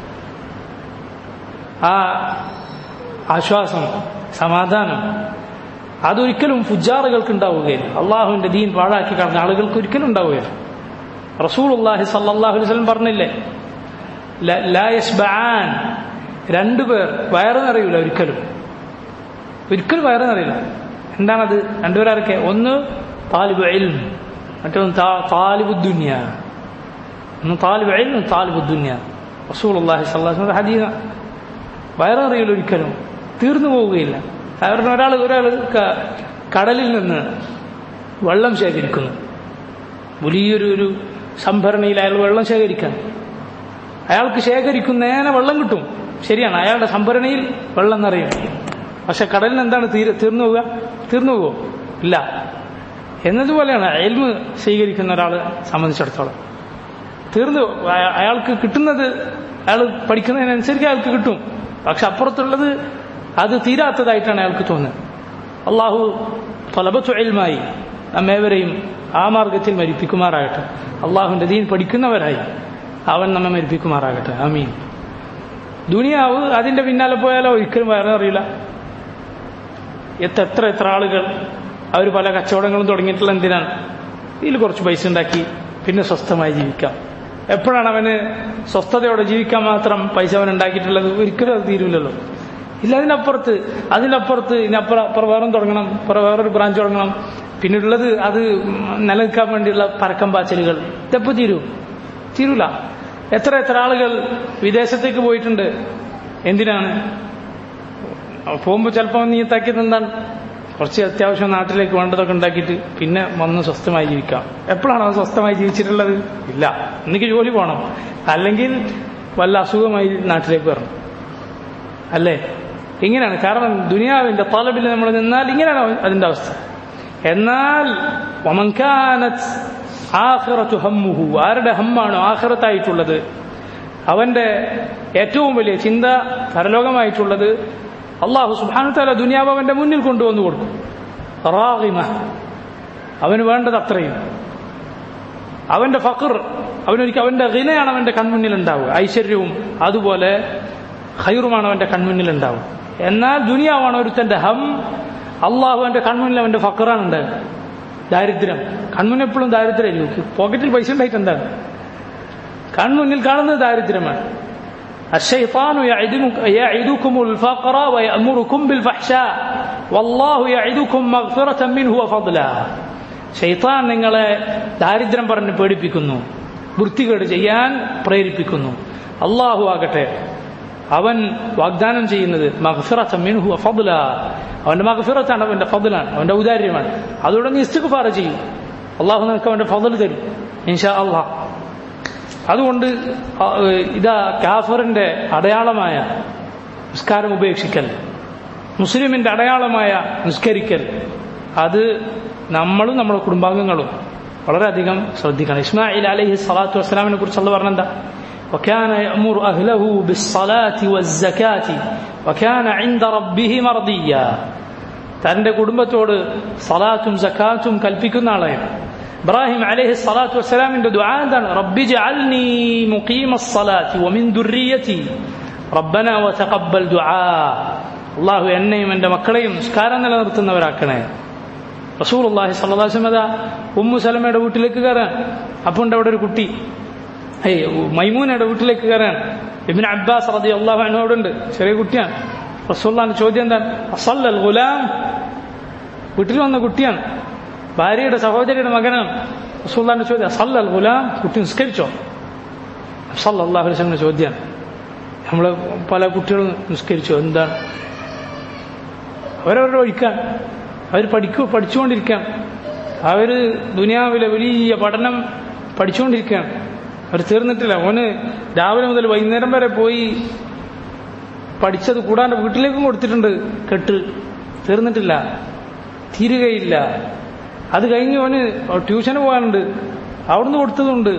ആ ആശ്വാസം സമാധാനം അതൊരിക്കലും ഫുജാറുകൾക്ക് ഉണ്ടാവുകയില്ല അള്ളാഹുവിന്റെ ദീൻ പാഴാക്കി കളഞ്ഞ ആളുകൾക്ക് ഒരിക്കലും ഉണ്ടാവുകയില്ല റസൂൽ അള്ളാഹി സല്ലാഹു വസ്ലം പറഞ്ഞില്ലേ ലായസ്ബാൻ രണ്ടുപേർ വയറ് നിറയൂല ഒരിക്കലും ഒരിക്കലും വയറ് നിറയില്ല എന്താണത് രണ്ടുപേരൊക്കെ ഒന്ന് താലിബ് എൽം മറ്റൊന്ന് താലിബ് ദുന്യ ഒന്ന് താലിബ് എൽം താലിബ് ദുന്യ റസൂൽ അള്ളാഹി സല്ലാഹു ഹദീന വയറ് നിറയില്ല ഒരിക്കലും തീർന്നു പോവുകയില്ല കാരണം ഒരാൾ ഒരാൾ കടലിൽ നിന്ന് വെള്ളം ശേഖരിക്കുന്നു വലിയൊരു ഒരു സംഭരണിയിൽ അയാൾ വെള്ളം ശേഖരിക്കാൻ അയാൾക്ക് ശേഖരിക്കുന്നേനെ വെള്ളം കിട്ടും ശരിയാണ് അയാളുടെ സംഭരണിയിൽ വെള്ളം നിറയും പക്ഷെ കടലിന് എന്താണ് തീർ തീർന്നു പോവുക തീർന്നു പോവോ ഇല്ല എന്നതുപോലെയാണ് എൽമ് സ്വീകരിക്കുന്ന ഒരാളെ സംബന്ധിച്ചിടത്തോളം തീർന്നു അയാൾക്ക് കിട്ടുന്നത് അയാൾ പഠിക്കുന്നതിനനുസരിച്ച് അയാൾക്ക് കിട്ടും പക്ഷെ അപ്പുറത്തുള്ളത് അത് തീരാത്തതായിട്ടാണ് അയാൾക്ക് തോന്നുന്നത് അള്ളാഹു തൊലബത്തു എൽമായി നമ്മേവരെയും ആ മാർഗത്തിൽ മരിപ്പിക്കുമാറാകട്ടെ അള്ളാഹുവിന്റെ ദീൻ പഠിക്കുന്നവരായി അവൻ നമ്മെ മരിപ്പിക്കുമാറാകട്ടെ അമീൻ ദുനിയാവ് അതിന്റെ പിന്നാലെ പോയാലോ ഒരിക്കലും വേറെ അറിയില്ല എത്ര എത്ര എത്ര ആളുകൾ അവർ പല കച്ചവടങ്ങളും തുടങ്ങിയിട്ടുള്ള എന്തിനാണ് ഇതിൽ കുറച്ച് പൈസ ഉണ്ടാക്കി പിന്നെ സ്വസ്ഥമായി ജീവിക്കാം എപ്പോഴാണ് അവന് സ്വസ്ഥതയോടെ ജീവിക്കാൻ മാത്രം പൈസ അവൻ ഉണ്ടാക്കിയിട്ടുള്ളത് ഒരിക്കലും അത് തീരുമില്ലല്ലോ ഇല്ല അതിനപ്പുറത്ത് അതിനപ്പുറത്ത് ഇതിനപ്പുറം അപ്പുറം വേറെ തുടങ്ങണം അപ്പുറം വേറൊരു ബ്രാഞ്ച് തുടങ്ങണം പിന്നുള്ളത് അത് നിലനിൽക്കാൻ വേണ്ടിയുള്ള പരക്കം പാച്ചലുകൾ ഇതെപ്പോ തീരൂ തീരൂല എത്ര എത്ര ആളുകൾ വിദേശത്തേക്ക് പോയിട്ടുണ്ട് എന്തിനാണ് പോകുമ്പോൾ ചിലപ്പോൾ നീ താക്കിയത് എന്താണ് കുറച്ച് അത്യാവശ്യം നാട്ടിലേക്ക് വേണ്ടതൊക്കെ ഉണ്ടാക്കിയിട്ട് പിന്നെ വന്ന് സ്വസ്ഥമായി ജീവിക്കാം എപ്പോഴാണ് അത് സ്വസ്ഥമായി ജീവിച്ചിട്ടുള്ളത് ഇല്ല എനിക്ക് ജോലി പോകണം അല്ലെങ്കിൽ വല്ല അസുഖമായി നാട്ടിലേക്ക് വരണം അല്ലേ ഇങ്ങനെയാണ് കാരണം ദുനിയാവിന്റെ തലബിൽ നമ്മൾ നിന്നാൽ ഇങ്ങനെയാണ് അതിന്റെ അവസ്ഥ എന്നാൽ വമൻകാനത്ത് ആഖിറത്തു ഹമ്മുഹു ആരുടെ ഹമ്മാണോ ആഖിറത്തായിട്ടുള്ളത് അവന്റെ ഏറ്റവും വലിയ ചിന്ത പരലോകമായിട്ടുള്ളത് അള്ളാഹു സുബാനു താല ദുനിയാവ് അവന്റെ മുന്നിൽ കൊണ്ടുവന്നു കൊടുക്കും റാഹിമ അവന് വേണ്ടത് അത്രയും അവന്റെ ഫഖർ അവനൊരിക്കൽ അവന്റെ ഹിനയാണ് അവന്റെ കൺമുന്നിൽ ഉണ്ടാവുക ഐശ്വര്യവും അതുപോലെ ഖൈറുമാണ് അവന്റെ കൺമുന്നിൽ ഉണ്ടാവുക എന്നാൽ ദുനിയാവാണ് ഒരുത്തന്റെ ഹം അള്ളാഹു അവന്റെ കൺമുന്നിൽ അവന്റെ ഫക്കറാണ് ഉണ്ടാകുക ദാരിദ്ര്യം കൺമുന്നിൽ എപ്പോഴും ദാരിദ്ര്യമായിരിക്കും പോക്കറ്റിൽ പൈസ ഉണ്ടായിട്ട് എന്താണ് കൺമുന്നിൽ കാണുന്നത് ദാരിദ്ര്യമാണ് الشيطان يعدكم الفقر ويأمركم بالفحشاء والله يعدكم مغفرة منه وفضلا ഷെയ്ത്താൻ നിങ്ങളെ ദാരിദ്ര്യം പറഞ്ഞ് പേടിപ്പിക്കുന്നു വൃത്തികേട് ചെയ്യാൻ പ്രേരിപ്പിക്കുന്നു അള്ളാഹു ആകട്ടെ അവൻ വാഗ്ദാനം ചെയ്യുന്നത് മഹഫിറത്ത് മിൻഹു ഫضല അവന്റെ മഹഫിറത്താണ് അവന്റെ ഫضലാണ് അവന്റെ ഔദാര്യമാണ് അതുകൊണ്ട് നീ ഇസ്തിഗ്ഫാർ ചെയ്യും അള്ളാഹു നിനക്ക് അവന്റെ ഫضൽ തരും ഇൻഷാ അള്ളാഹ് അതുകൊണ്ട് ഇതാ കാഫറിന്റെ അടയാളമായ നിസ്കാരം ഉപേക്ഷിക്കൽ മുസ്ലിമിന്റെ അടയാളമായ നിസ്കരിക്കൽ അത് നമ്മളും നമ്മുടെ കുടുംബാംഗങ്ങളും വളരെയധികം ശ്രദ്ധിക്കണം ഇസ്മായിൽ അലൈഹി സ്വലാത്തു വസ്സലാമിനെ കുറിച്ച് അള്ള പറഞ്ഞെന്താ وكان يأمر أهله بالصلاة والزكاة وكان عند ربه مرضيا തന്റെ കുടുംബത്തോട് സലാത്തും സക്കാത്തും കൽപ്പിക്കുന്ന ആളായിരുന്നു ഇബ്രാഹിം അലൈഹി സ്വലാത്തു വസ്സലാമിന്റെ ദുആ എന്താണ് റബ്ബി ജഅൽനി മുഖീമ الصلاة ومن ذريتي ربنا وتقبل دعاء അള്ളാഹു എന്നെയും എൻ്റെ മക്കളെയും നിസ്കാരം നിലനിർത്തുന്നവരാക്കണേ റസൂൽ അള്ളാഹി സല്ലാസ്മത ഉമ്മു സലമയുടെ വീട്ടിലേക്ക് കയറാൻ അപ്പോൾ ഉണ്ട് അവിടെ ഒരു കുട്ടി ഏയ് മൈമൂനയുടെ വീട്ടിലേക്ക് കയറാൻ ഇബിൻ അബ്ബാസ് റതി അള്ളാഹു അവിടെ ഉണ്ട് ചെറിയ കുട്ടിയാണ് റസൂള്ളാന്റെ ചോദ്യം എന്താണ് അസല്ലൽ ഗുലാം വീട്ടിൽ വന്ന കുട്ടിയാണ് ഭാര്യയുടെ സഹോദരിയുടെ മകനാണ് റസൂള്ളാന്റെ ചോദ്യം അസല്ലൽ ഗുലാം കുട്ടി നിസ്കരിച്ചോ സല്ലാഹു വസ്ലമിന്റെ ചോദ്യമാണ് നമ്മൾ പല കുട്ടികളും നിസ്കരിച്ചോ എന്താണ് അവരവരുടെ ഒഴിക്കാൻ അവർ പഠിക്കൂ പഠിച്ചുകൊണ്ടിരിക്കുകയാണ് അവർ ദുനിയാവിലെ വലിയ പഠനം പഠിച്ചുകൊണ്ടിരിക്കുകയാണ് അവർ തീർന്നിട്ടില്ല ഓന് രാവിലെ മുതൽ വൈകുന്നേരം വരെ പോയി പഠിച്ചത് കൂടാണ്ട് വീട്ടിലേക്കും കൊടുത്തിട്ടുണ്ട് കെട്ട് തീർന്നിട്ടില്ല തീരുകയില്ല അത് കഴിഞ്ഞ് ഓന് ട്യൂഷന് പോകാനുണ്ട് അവിടുന്ന് കൊടുത്തതുണ്ട്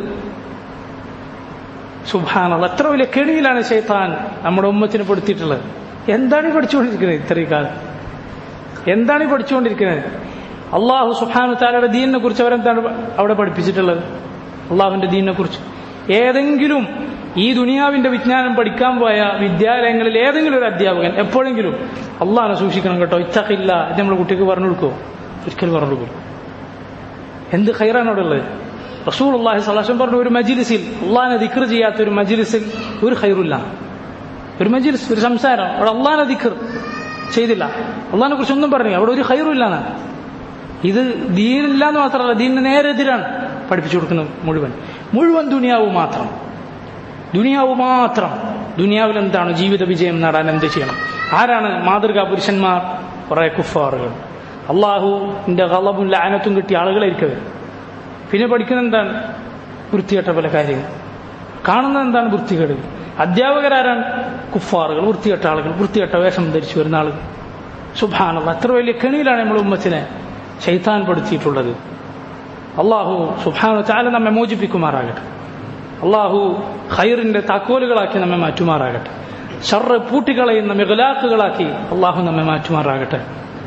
സുഭാനുള്ള എത്ര വലിയ കെണിയിലാണ് ശൈത്താൻ നമ്മുടെ ഉമ്മത്തിനെ പെടുത്തിയിട്ടുള്ളത് എന്താണ് ഈ പഠിച്ചുകൊണ്ടിരിക്കുന്നത് ഇത്രയും കാലം എന്താണ് ഈ പഠിച്ചുകൊണ്ടിരിക്കുന്നത് അള്ളാഹു സുഹാനു താലയുടെ ദീനിനെ കുറിച്ച് അവരെന്താണ് അവിടെ പഠിപ്പിച്ചിട്ടുള്ളത് അള്ളാഹുവിന്റെ ദീനിനെ കുറിച്ച് ഏതെങ്കിലും ഈ ദുനിയാവിന്റെ വിജ്ഞാനം പഠിക്കാൻ പോയ വിദ്യാലയങ്ങളിൽ ഏതെങ്കിലും ഒരു അധ്യാപകൻ എപ്പോഴെങ്കിലും അള്ളാഹിനെ സൂക്ഷിക്കണം കേട്ടോ ഇത്തക്കില്ല ഇത് നമ്മൾ കുട്ടിക്ക് പറഞ്ഞു കൊടുക്കുമോ ഒരിക്കലും പറഞ്ഞു കൊടുക്കും എന്ത് ഖൈറാണ് അവിടെ ഉള്ളത് റസൂൽ അള്ളാഹി സലാഷം പറഞ്ഞു ഒരു മജിലിസിൽ അള്ളാഹിനെ ദിക്കർ ചെയ്യാത്ത ഒരു മജിലിസിൽ ഒരു ഖൈറില്ല ഒരു മജിലിസ് ഒരു സംസാരം അവിടെ അള്ളാഹിനെ ദിക്കർ ചെയ്തില്ല അള്ളാഹിനെ കുറിച്ച് ഒന്നും പറഞ്ഞു അവിടെ ഒരു ഖൈറുമില്ലാണ് ഇത് ദീനില്ല എന്ന് മാത്രമല്ല ദീനിന് നേരെ എതിരാണ് പഠിപ്പിച്ചു കൊടുക്കുന്നത് മുഴുവൻ മുഴുവൻ ദുനിയാവ് മാത്രം ദുനിയാവ് മാത്രം ദുനിയാവിൽ എന്താണ് ജീവിത വിജയം നേടാൻ എന്ത് ചെയ്യണം ആരാണ് മാതൃകാ പുരുഷന്മാർ കുറെ കുഫാറുകൾ അള്ളാഹുവിന്റെ കളവും ലാനത്തും കിട്ടിയ ആളുകളായിരിക്കും പിന്നെ പഠിക്കുന്ന എന്താണ് വൃത്തികെട്ട പല കാര്യങ്ങൾ കാണുന്നത് എന്താണ് വൃത്തികേട് അധ്യാപകരാരാണ് കുഫാറുകൾ വൃത്തികെട്ട ആളുകൾ വൃത്തികെട്ട വേഷം ധരിച്ചു വരുന്ന ആളുകൾ സുഭാനുള്ള അത്ര വലിയ കെണിയിലാണ് നമ്മൾ ഉമ്മത്തിനെ ശൈത്താൻ പെടുത്തിയിട്ടുള്ളത് അള്ളാഹു സുഭാനു ചാല നമ്മെ മോചിപ്പിക്കുമാറാകട്ടെ അള്ളാഹു ഖൈറിന്റെ താക്കോലുകളാക്കി നമ്മെ മാറ്റുമാറാകട്ടെ ഷർറ് പൂട്ടികളയുന്ന മികലാക്കുകളാക്കി അള്ളാഹു നമ്മെ മാറ്റുമാറാകട്ടെ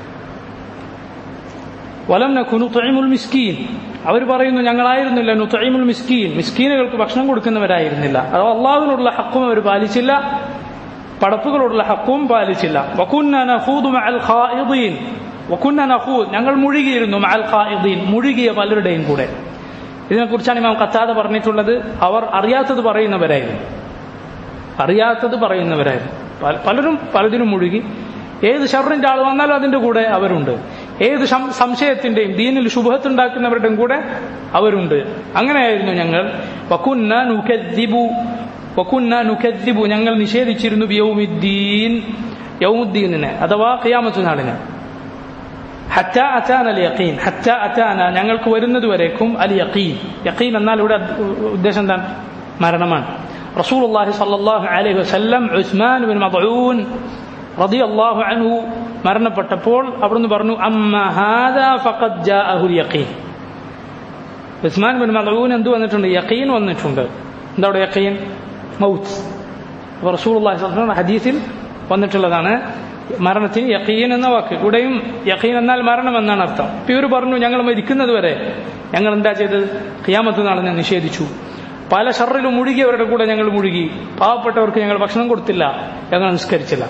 വലം നഖുനു തൊഴിമുൽ മിസ്കീൻ അവർ പറയുന്നു ഞങ്ങളായിരുന്നില്ല നുത്തൈമുൽ മിസ്കീൻ മിസ്കീനുകൾക്ക് ഭക്ഷണം കൊടുക്കുന്നവരായിരുന്നില്ല അത് അള്ളാഹുവിനോടുള്ള ഹക്കും അവർ പാലിച്ചില്ല പടപ്പുകളോടുള്ള ഹക്കും പാലിച്ചില്ല വകുന്ന നഖൂദു മഅൽ ഖായിദീൻ വകുന്ന നഖൂദ് ഞങ്ങൾ മുഴുകിയിരുന്നു മഅൽ ഖായിദീൻ മുഴുകിയ പലരുടെയും കൂടെ ഇതിനെക്കുറിച്ചാണ് ഇമാം കത്താദ പറഞ്ഞിട്ടുള്ളത് അവർ അറിയാത്തത് പറയുന്നവരായിരുന്നു അറിയാത്തത് പറയുന്നവരായിരുന്നു പല- പലരും പലതിനും മുഴുകി ഏത് ഷറിന്റെ ആൾ വന്നാലും അതിന്റെ കൂടെ അവരുണ്ട് ഏത് സം- സംശയത്തിന്റെയും ദീനിൽ ശുഭത്തുണ്ടാക്കുന്നവരുടെയും കൂടെ അവരുണ്ട് അങ്ങനെയായിരുന്നു ഞങ്ങൾ വകുന്ന നുകദ്ദിബു വകുന്ന നുകദ്ദിബു ഞങ്ങൾ നിഷേധിച്ചിരുന്നു ബിയൗമിദ്ദീൻ യൗമുദ്ദീനിനെ അഥവാ ഖിയാമത്ത് നാളിനെ ഹറ്റ അറ്റാൻ അൽ യഖീൻ ഹറ്റ അറ്റാന ഞങ്ങൾക്ക് വരുന്നത് വരേക്കും അൽ യഖീൻ യഖീൻ എന്നാൽ ഇവിടെ ഉദ്ദേശം എന്താണ് മരണമാണ് റസൂലുള്ളാഹി സ്വല്ലല്ലാഹു അലൈഹി വസല്ലം ഉസ്മാൻ ബിൻ മദ്ഊൻ റളിയല്ലാഹു അൻഹു മരണപ്പെട്ടപ്പോൾ അവിടുന്ന് പറഞ്ഞു അമ്മ ഹാദാ ഫഖദ് ജാഅഹു അൽ യഖീൻ ഉസ്മാൻ ബിൻ മദ്ഊൻ എന്ത് വന്നിട്ടുണ്ട് യഖീൻ വന്നിട്ടുണ്ട് എന്താ അവിടെ യഖീൻ മൗത്ത് അപ്പോൾ റസൂലുള്ളാഹി സ്വല്ലല്ലാഹു അലൈഹി വസല്ലം ഹദീസിൽ വന്നിട്ടുള്ളതാണ് മരണത്തിന് യഖീൻ എന്ന വാക്ക് ഇവിടെയും യഖീൻ എന്നാൽ മരണം എന്നാണ് അർത്ഥം ഇപ്പൊ ഇവർ പറഞ്ഞു ഞങ്ങൾ മരിക്കുന്നത് വരെ ഞങ്ങൾ എന്താ ചെയ്തത് ഖിയാമത്ത് നാളിനെ നിഷേധിച്ചു പല ഷറിലും മുഴുകിയവരുടെ കൂടെ ഞങ്ങൾ മുഴുകി പാവപ്പെട്ടവർക്ക് ഞങ്ങൾ ഭക്ഷണം കൊടുത്തില്ല ഞങ്ങൾ നിസ്കരിച്ചില്ല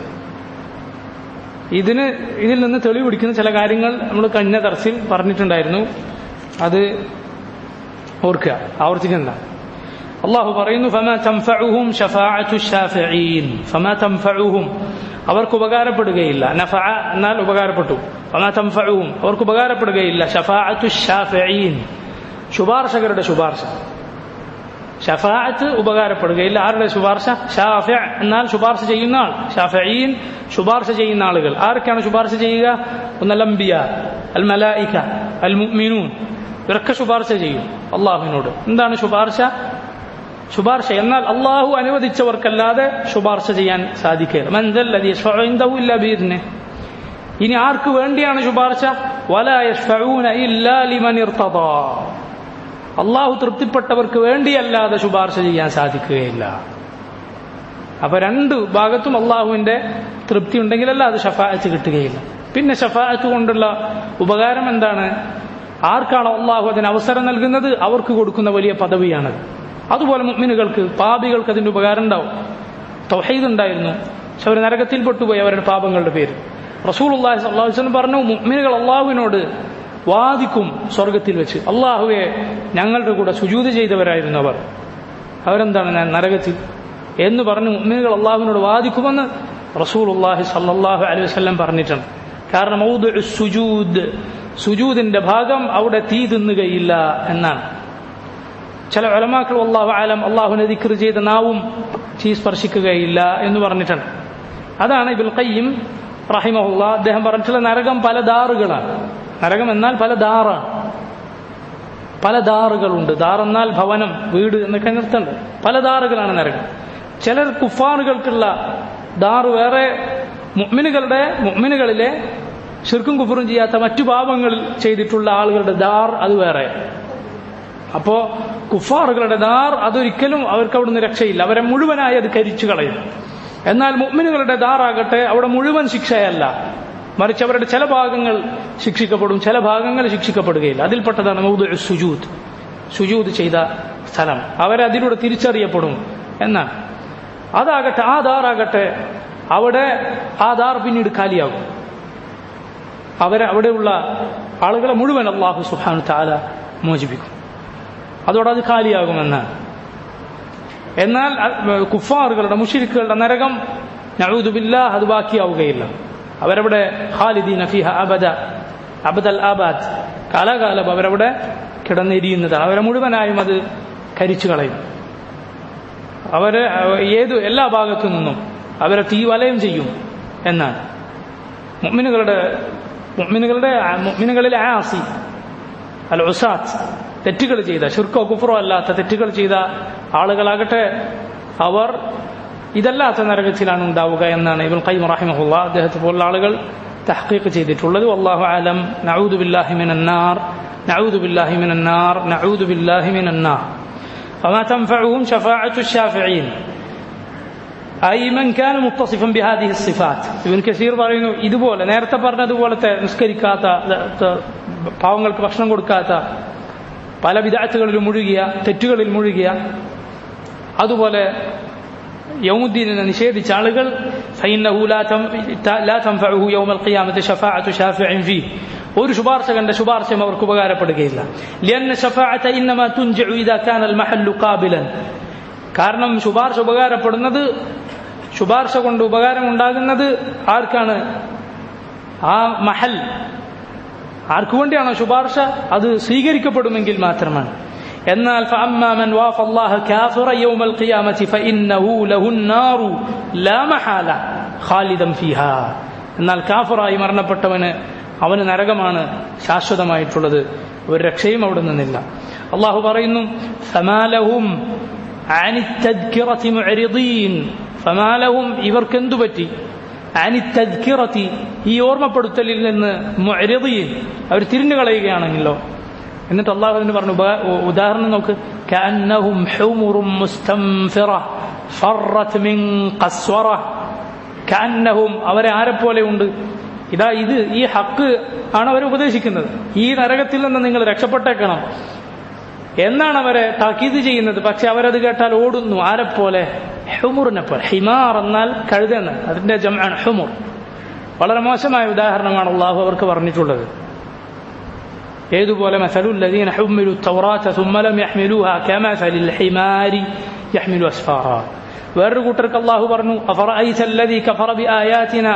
ഇതിന് ഇതിൽ നിന്ന് തെളിവ് പിടിക്കുന്ന ചില കാര്യങ്ങൾ നമ്മൾ കഴിഞ്ഞ തർസിൽ പറഞ്ഞിട്ടുണ്ടായിരുന്നു അത് ഓർക്കുക ആവർത്തിക്കണ്ട അള്ളാഹു പറയുന്നു ഫമാ തൻഫഉഹും ഷഫാഅത്തു ഷാഫിഈൻ ഫമാ തൻഫഉഹും അവർക്ക് ഉപകാരപ്പെടുകയില്ല നഫഅ എന്നാൽ ഉപകാരപ്പെട്ടു ഫമാ തൻഫഉഹും അവർക്ക് ഉപകാരപ്പെടുകയില്ല ഷഫാഅത്തു ഷാഫിഈൻ ശുപാർശകരുടെ ശുപാർശ ഷഫാഅത്ത് ഉപകാരപ്പെടുകയില്ല ആരുടെ ശുപാർശ ഷാഫി എന്നാൽ ശുപാർശ ചെയ്യുന്ന ആൾ ഷാഫിഈൻ ശുപാർശ ചെയ്യുന്ന ആളുകൾ ആർക്കാണ് ശുപാർശ ചെയ്യുക ഒന്നൽ അംബിയ അൽ മലായിക അൽ മുഅ്മിനൂൻ ഇവരൊക്കെ ശുപാർശ ചെയ്യും അള്ളാഹുവിനോട് എന്താണ് ശുപാർശ ശുപാർശ എന്നാൽ അള്ളാഹു അനുവദിച്ചവർക്കല്ലാതെ ശുപാർശ ചെയ്യാൻ സാധിക്കില്ല മൻദല്ലദീ യശ്ഫഉ ഇൻദഹു ഇല്ലാ ബിഇذنه ഇനി ആർക്ക് വേണ്ടിയാണ് ശുപാർശ വലാ യശ്ഫഊന ഇല്ലാ ലിമൻ ഇർതദാ അള്ളാഹു തൃപ്തിപ്പെട്ടവർക്ക് വേണ്ടിയല്ലാതെ ശുപാർശ ചെയ്യാൻ സാധിക്കുകയില്ല അപ്പൊ രണ്ട് ഭാഗത്തും അള്ളാഹുവിന്റെ തൃപ്തി ഉണ്ടെങ്കിലല്ല അത് ഷഫാഅത്ത് കിട്ടുകയില്ല പിന്നെ ഷഫാഅത്ത് കൊണ്ടുള്ള ഉപകാരം എന്താണ് ആർക്കാണോ അള്ളാഹു അതിന് അവസരം നൽകുന്നത് അവർക്ക് കൊടുക്കുന്ന വലിയ പദവിയാണത് അതുപോലെ മുഅ്മിനുകൾക്ക് പാപികൾക്ക് അതിന്റെ ഉപകാരം ഉണ്ടാവും തൗഹീദ് ഉണ്ടായിരുന്നു പക്ഷെ അവർ നരകത്തിൽ പെട്ടുപോയി അവരുടെ പാപങ്ങളുടെ പേര് റസൂൽ അള്ളാഹി സ്വല്ലാസ്ലം പറഞ്ഞു മുഅ്മിനുകൾ അള്ളാഹുവിനോട് വാദിക്കും സ്വർഗത്തിൽ വെച്ച് അള്ളാഹുവെ ഞങ്ങളുടെ കൂടെ സുജൂത് ചെയ്തവരായിരുന്നു അവർ അവരെന്താണ് ഞാൻ നരകത്തിൽ എന്ന് പറഞ്ഞ് മുഅ്മിനുകൾ അള്ളാഹുവിനോട് വാദിക്കുമെന്ന് റസൂൽ അള്ളാഹി സല്ലാഹു അലൈഹി വസല്ലം പറഞ്ഞിട്ടുണ്ട് കാരണം മൗദുഉ സുജൂദ് സുജൂദിന്റെ ഭാഗം അവിടെ തീ തിന്നുകയില്ല എന്നാണ് ചില ഒലമാക്കൾ അള്ളാഹു ആലം അള്ളാഹുവിനെ ദിക്ർ ചെയ്ത നാവും തീ സ്പർശിക്കുകയില്ല എന്ന് പറഞ്ഞിട്ടുണ്ട് അതാണ് ഇബുൽ ഖയ്യിം റഹിമഹുല്ല അദ്ദേഹം പറഞ്ഞിട്ടുള്ള നരകം പല ദാറുകളാണ് നരകം എന്നാൽ പല ദാറാണ് പല ദാറുകളുണ്ട് ദാർ എന്നാൽ ഭവനം വീട് എന്നൊക്കെ നിർത്തുണ്ട് പല ദാറുകളാണ് നരകം ചിലർ കുഫാറുകൾക്കുള്ള ദാറ് വേറെ മുഅ്മിനുകളുടെ മുഅ്മിനുകളിലെ ശിർക്കും കുഫറും ചെയ്യാത്ത മറ്റു പാപങ്ങൾ ചെയ്തിട്ടുള്ള ആളുകളുടെ ദാർ അത് വേറെ അപ്പോ കുഫാറുകളുടെ ദാർ അതൊരിക്കലും അവർക്ക് അവിടുന്ന് രക്ഷയില്ല അവരെ മുഴുവനായി അത് കരിച്ചു കളയും എന്നാൽ മുഅ്മിനുകളുടെ ദാറാകട്ടെ അവിടെ മുഴുവൻ ശിക്ഷയല്ല മറിച്ച് അവരുടെ ചില ഭാഗങ്ങൾ ശിക്ഷിക്കപ്പെടും ചില ഭാഗങ്ങൾ ശിക്ഷിക്കപ്പെടുകയില്ല അതിൽപ്പെട്ടതാണ് മൗദുഉ സുജൂദ് സുജൂദ് ചെയ്ത സ്ഥലം അവരെ അതിലൂടെ തിരിച്ചറിയപ്പെടും എന്നാണ് അതാകട്ടെ ആ ദാറാകട്ടെ അവിടെ ആ ദാർ പിന്നീട് കാലിയാകും അവരെ അവിടെയുള്ള ആളുകളെ മുഴുവൻ അള്ളാഹു സുഹാനു താല മോചിപ്പിക്കും അതോടെ അത് കാലിയാകുമെന്നാണ് എന്നാൽ അഹ് കുഫാറുകളുടെ മുഷിരിക്കുകളുടെ നരകം നഴൂദുബില്ല അത് ബാക്കിയാവുകയില്ല അവരവിടെ ഖാലിദീന ഫിഹ അബദ അബദൽ ആബാദ് കാലാകാലം അവരവിടെ കിടന്നെരിയുന്നതാണ് അവരെ മുഴുവനായും അത് കരിച്ചു കളയും അവരെ ഏത് എല്ലാ ഭാഗത്തു നിന്നും അവരെ തീ വലയം ചെയ്യും എന്നാണ് മുഅ്മിനുകളുടെ മുഅ്മിനുകളുടെ മുഅ്മിനുകളിലെ ആസി അൽ ഉസാത്ത് തെറ്റുകൾ ചെയ്ത ഷിർക്കോ കുഫറോ അല്ലാത്ത തെറ്റുകൾ ചെയ്ത ആളുകളാകട്ടെ അവർ ഇതല്ലാത്ത നരകത്തിലാണ് ഉണ്ടാവുക എന്നാണ് ഇബുൽ ഖൈം റഹിമഹുല്ല അദ്ദേഹത്തെ പോലുള്ള ആളുകൾ തഹ്ഖീഖ് ചെയ്തിട്ടുള്ളത് വല്ലാഹു അലം നഊദു ബില്ലാഹി മിനന്നാർ നഊദു ബില്ലാഹി മിനന്നാർ നഊദു ബില്ലാഹി മിനന്നാർ فما تنفعهم شفاعة الشافعين أي من كان متصفا بهذه الصفات ابن كثير പറയുന്നു ഇതുപോലെ നേരത്തെ പറഞ്ഞതുപോലത്തെ നിസ്കരിക്കാത്ത പാവങ്ങൾക്ക് ഭക്ഷണം കൊടുക്കാത്ത പല വിദാറ്റുകളിലും മുഴുകിയ തെറ്റുകളിൽ മുഴുകിയ അതുപോലെ യൗമുദ്ദീനിനെ നിഷേധിച്ച ആളുകൾ فإنه لا لا تنفعه يوم القيامة شفاعة شافع فيه ഒരു ശുപാർശകന്റെ ശുപാർശയും അവർക്ക് ഉപകാരപ്പെടുകയില്ല لأن الشفاعة إنما تنجع إذا كان المحل قابلا കാരണം ശുപാർശ ഉപകാരപ്പെടുന്നത് ശുപാർശ കൊണ്ട് ഉപകാരം ഉണ്ടാകുന്നത് ആർക്കാണ് ആ മഹൽ ആർക്കു വേണ്ടിയാണോ ശുപാർശ അത് സ്വീകരിക്കപ്പെടുമെങ്കിൽ മാത്രമാണ് എന്നാൽ فأما من وافى الله كافرا يوم القيامة فإنه له النار لا محالة خالدا فيها എന്നാൽ കാഫറായി മരണപ്പെട്ടവന് അവന് നരകമാണ് ശാശ്വതമായിട്ടുള്ളത് ഒരു രക്ഷയും അവിടെ നിന്നില്ല അള്ളാഹു പറയുന്നു ഫമാലഹും عن التذكرة معرضين ഫമാലഹും ഇവർക്ക് എന്തു പറ്റി عن التذكرة ഈ ഓർമ്മപ്പെടുത്തലിൽ നിന്ന് മുഅരിദീൻ അവർ തിരിഞ്ഞു കളയുകയാണെങ്കിലോ എന്നിട്ട് അള്ളാഹു അതിന് പറഞ്ഞു ഉപ- ഉദാഹരണം നോക്ക് كأنهم حمر مستنفرة فرت من قسورة كأنهم അവരെ ആരെപ്പോലെ ഉണ്ട് ഇതാ ഇത് ഈ ഹക്ക് ആണ് അവർ ഉപദേശിക്കുന്നത് ഈ നരകത്തിൽ നിന്ന് നിങ്ങൾ രക്ഷപ്പെട്ടേക്കണം എന്നാണ് അവരെ താക്കീത് ചെയ്യുന്നത് പക്ഷെ അവരത് കേട്ടാൽ ഓടുന്നു ആരെപ്പോലെ ഹുമുറിനെ പോലെ ഹിമാർ എന്നാൽ കഴുതെന്ന് അതിന്റെ ജമാണ് ഹുമുർ വളരെ മോശമായ ഉദാഹരണമാണ് അള്ളാഹു അവർക്ക് പറഞ്ഞിട്ടുള്ളത് ഏതുപോലെ مثل الذين حملوا التوراة ثم لم يحملوها كمثل الحمار يحمل أسفارا വേറൊരു കൂട്ടർക്ക് അള്ളാഹു പറഞ്ഞു أفرأيت الذي كفر بآياتنا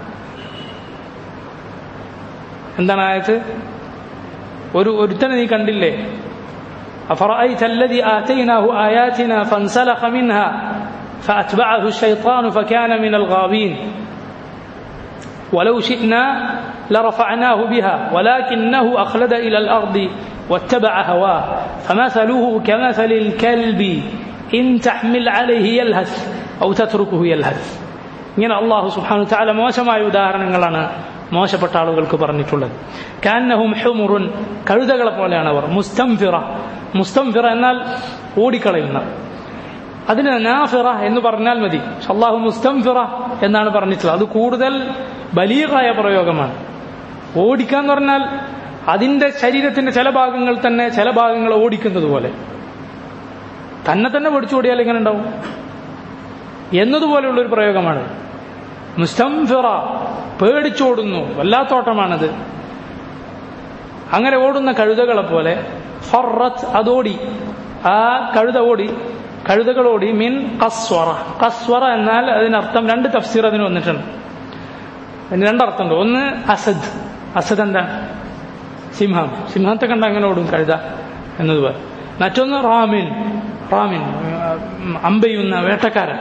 എന്താണ് ആയത് ഒരു ഒരുത്തനെ നീ കണ്ടില്ലേ أفرأيت الذي آتيناه آياتنا فانسلخ منها فأتبعه الشيطان فكان من الغاوين ولو شئنا لرفعناه بها ولكنه أخلد إلى الأرض واتبع هواه فمثله كمثل الكلب إن تحمل عليه يلهث أو تتركه يلهث ഇങ്ങനെ അള്ളാഹു സുബ്ഹാനഹു തആല മോശമായ ഉദാഹരണങ്ങളാണ് മോശപ്പെട്ട ആളുകൾക്ക് പറഞ്ഞിട്ടുള്ളത് കാന്നഹും ഹുമുറുൻ കഴുതകളെ പോലെയാണ് അവർ മുസ്തംഫിറ മുസ്തംഫിറ എന്നാൽ ഓടിക്കളയുന്ന അതിന് നാഫിറ എന്ന് പറഞ്ഞാൽ മതി പക്ഷെ അള്ളാഹു മുസ്തംഫിറ എന്നാണ് പറഞ്ഞിട്ടുള്ളത് അത് കൂടുതൽ ബലീകായ പ്രയോഗമാണ് ഓടിക്കുക എന്ന് പറഞ്ഞാൽ അതിന്റെ ശരീരത്തിന്റെ ചില ഭാഗങ്ങൾ തന്നെ ചില ഭാഗങ്ങൾ ഓടിക്കുന്നത് പോലെ തന്നെ തന്നെ പഠിച്ചു ഓടിയാൽ എങ്ങനെ ഉണ്ടാവും എന്നതുപോലെയുള്ള ഒരു പ്രയോഗമാണ് മുസ്തംഫിറ പേടിച്ചോടുന്നു വല്ലാത്തോട്ടമാണത് അങ്ങനെ ഓടുന്ന കഴുതകളെ പോലെ ഫറത്ത് അതോടി ആ കഴുത ഓടി കഴുതകൾ ഓടി മീൻ കസ്വറ കസ്വറ എന്നാൽ അതിനർത്ഥം രണ്ട് തഫ്സീർ അതിന് വന്നിട്ടുണ്ട് അതിന് രണ്ടർത്ഥമുണ്ട് ഒന്ന് അസദ് അസദ് എന്താ സിംഹം സിംഹത്തെ കണ്ട അങ്ങനെ ഓടും കഴുത എന്നതുപോലെ മറ്റൊന്ന് റാമിൻ റാമിൻ ഉം, അമ്പെയ്യുന്ന വേട്ടക്കാരൻ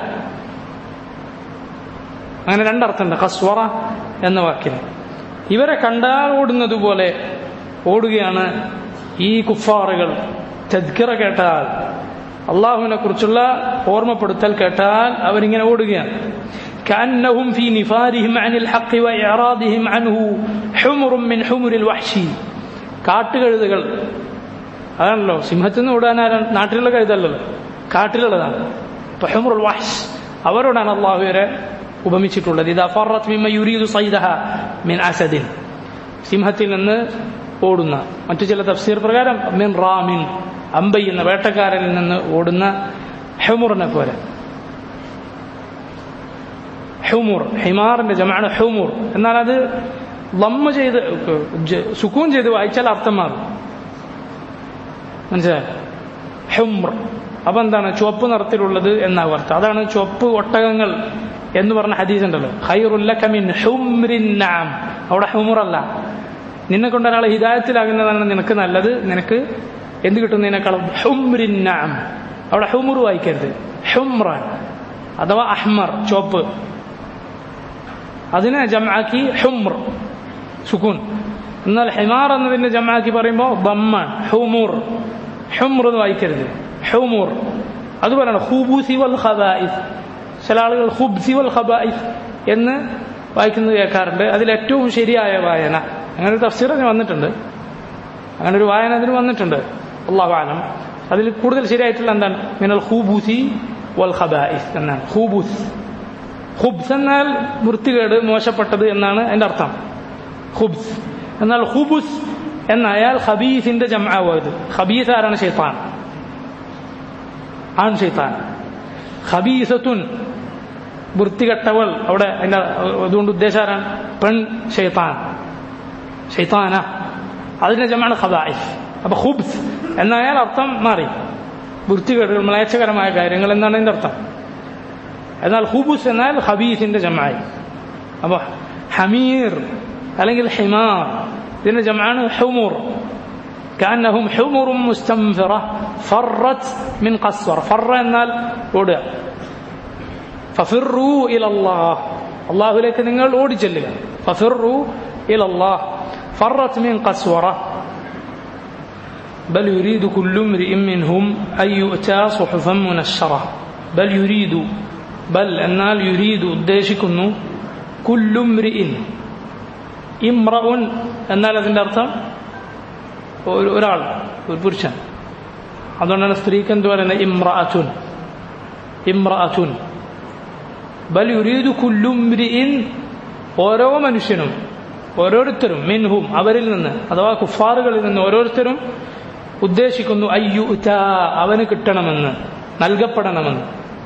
അങ്ങനെ രണ്ടർത്ഥമുണ്ട് കസ്വറ എന്ന വാക്കിന് ഇവരെ കണ്ടാൽ ഓടുന്നത് പോലെ ഓടുകയാണ് ഈ കുഫാറുകൾ തദ്ക്കിറ കേട്ടാൽ അള്ളാഹുവിനെ കുറിച്ചുള്ള ഓർമ്മപ്പെടുത്തൽ കേട്ടാൽ അവരിങ്ങനെ ഓടുകയാണ് كأنهم في نفارهم عن الحق وإعراضهم عنه حمر من حمر الوحش കാട്ടുകഴുതകൾ അതാണല്ലോ സിംഹത്തിൽ നിന്ന് ഓടാൻ ആരാ നാട്ടിലുള്ള കഴുതല്ലല്ലോ കാട്ടിലുള്ളതാണ് ഇപ്പൊ ഹുമറുൽ വഹ്ഷ് അവരോടാണ് അള്ളാഹു വരെ ഉപമിച്ചിട്ടുള്ളത് ഇത് അഫറത്ത് മിമ്മ യുരീദു സൈദഹ മിൻ അസദിൻ സിംഹത്തിൽ നിന്ന് ഓടുന്ന മറ്റു ചില തഫ്സീർ പ്രകാരം മിൻ റാമിൻ അമ്പൈ എന്ന വേട്ടക്കാരനിൽ നിന്ന് ഓടുന്ന ഹുമുറിനെ പോലെ ഹുമുർ ഹിമാറിന്റെ ജമാണ് ഹുമുർ എന്നാൽ അത് ലമ്മ ചെയ്ത് ജ- സുക്കൂൻ ചെയ്ത് വായിച്ചാൽ അർത്ഥം മാറും മനസ്സിലായോ ഹുമ്ർ അപ്പൊ എന്താണ് ചുവപ്പ് നിറത്തിലുള്ളത് എന്നാകും അർത്ഥം അതാണ് ചുവപ്പ് ഒട്ടകങ്ങൾ എന്ന് പറഞ്ഞ ഹദീസ് ഉണ്ടല്ലോ ഖൈറുല്ലക മിൻ ഹുംറിൻ നഅം അവിടെ ഹുമുറല്ല നിന്നെ കൊണ്ട് ഒരാളെ ഹിദായത്തിലാകുന്നതാണ് നിനക്ക് നല്ലത് നിനക്ക് എന്ത് കിട്ടുന്നതിനേക്കാളും ഹുംറിൻ നഅം അവിടെ ഹുമുർ വായിക്കരുത് ഹുംറാൻ അഥവാ അഹ്മർ ചുവപ്പ് അതിനെ ജമാക്കി ഹുംർ സുക്കൂൻ എന്നാൽ ഹിമാർ എന്നതിന്റെ ജമാക്കി പറയുമ്പോൾ ബമ്മാണ് ഹുമുർ ഹുംർ എന്ന് വായിക്കരുത് ഹുമുർ അതുപോലെയാണ് ഹുബുസി വൽ ഖബായിസ് ചില ആളുകൾ ഹുബ്സി വൽ ഖബായിസ് എന്ന് വായിക്കുന്നത് കേൾക്കാറുണ്ട് അതിൽ ഏറ്റവും ശരിയായ വായന അങ്ങനെ ഒരു തഫ്സീർ അതിന് വന്നിട്ടുണ്ട് അങ്ങനെ ഒരു വായന അതിന് വന്നിട്ടുണ്ട് അള്ളാഹു ആലം അതിൽ കൂടുതൽ ശരിയായിട്ടുള്ള എന്താണ് മിനൽ ഹൂബൂസി വൽ ഖബായിസ് എന്നാണ് ഹൂബൂസ് ഹുബ്സ് എന്നാൽ വൃത്തികേട് മോശപ്പെട്ടത് എന്നാണ് അതിന്റെ അർത്ഥം ഹുബ്സ് എന്നാൽ ഹുബുസ് എന്നായാൽ ഖബീസിന്റെ ജമാവത് ഖബീസ് ആരാണ് ഷെയ്ത്താൻ ആൺ ഷെയ്ത്താൻ ഖബീസത്തുൻ വൃത്തികെട്ടവൾ അവിടെ അതിന്റെ അതുകൊണ്ട് ഉദ്ദേശം ആരാണ് പെൺ ഷെയ്ത്താൻ ഷെയ്ത്താന അതിന്റെ ജമാണ് ഖബായിസ് അപ്പൊ ഹുബ്സ് എന്നായാൽ അർത്ഥം മാറി വൃത്തികേടുകൾ മ്ലേച്ഛകരമായ കാര്യങ്ങൾ എന്നാണ് അതിന്റെ അർത്ഥം എന്നാൽ ഹുബുസ് എന്നാൽ ഹബീസിന്റെ ജമായി അപ്പൊ ഹമീർ അല്ലെങ്കിൽ ഹിമാർ ഇതിന്റെ ജമാണ് ഹുമുർ كأنهم حمر مستنفرة فرت من قسور فر എന്നാൽ ഓടുക ഫഫിറു ഇലല്ലാഹ് അള്ളാഹുലേക്ക് നിങ്ങൾ ഓടിച്ചെല്ലുക ഫഫിറു ഇലല്ലാഹ് فرت من قسورة بل يريد كل امرئ منهم أن يؤتى صحفا منشرة بل يريد بل എന്നാൽ يريد ഉദ്ദേശിക്കുന്നു كل امرئ ഇമ്രഉ എന്നാൽ അതിന്റെ അർത്ഥം ഒരു- ഒരാൾ ഒരു പുരുഷൻ അതുകൊണ്ടാണ് സ്ത്രീക്ക് എന്ത് പറയുന്നത് ഇമ്രഅത്തുൻ ഇമ്രഅത്തുൻ ബൽ യുരീദു കുല്ലു ഇംരിഇൻ ഓരോ മനുഷ്യനും ഓരോരുത്തരും മിൻഹും അവരിൽ നിന്ന് അഥവാ കുഫാറുകളിൽ നിന്ന് ഓരോരുത്തരും ഉദ്ദേശിക്കുന്നു അയ്യു അവന് കിട്ടണമെന്ന് നൽകപ്പെടണമെന്ന്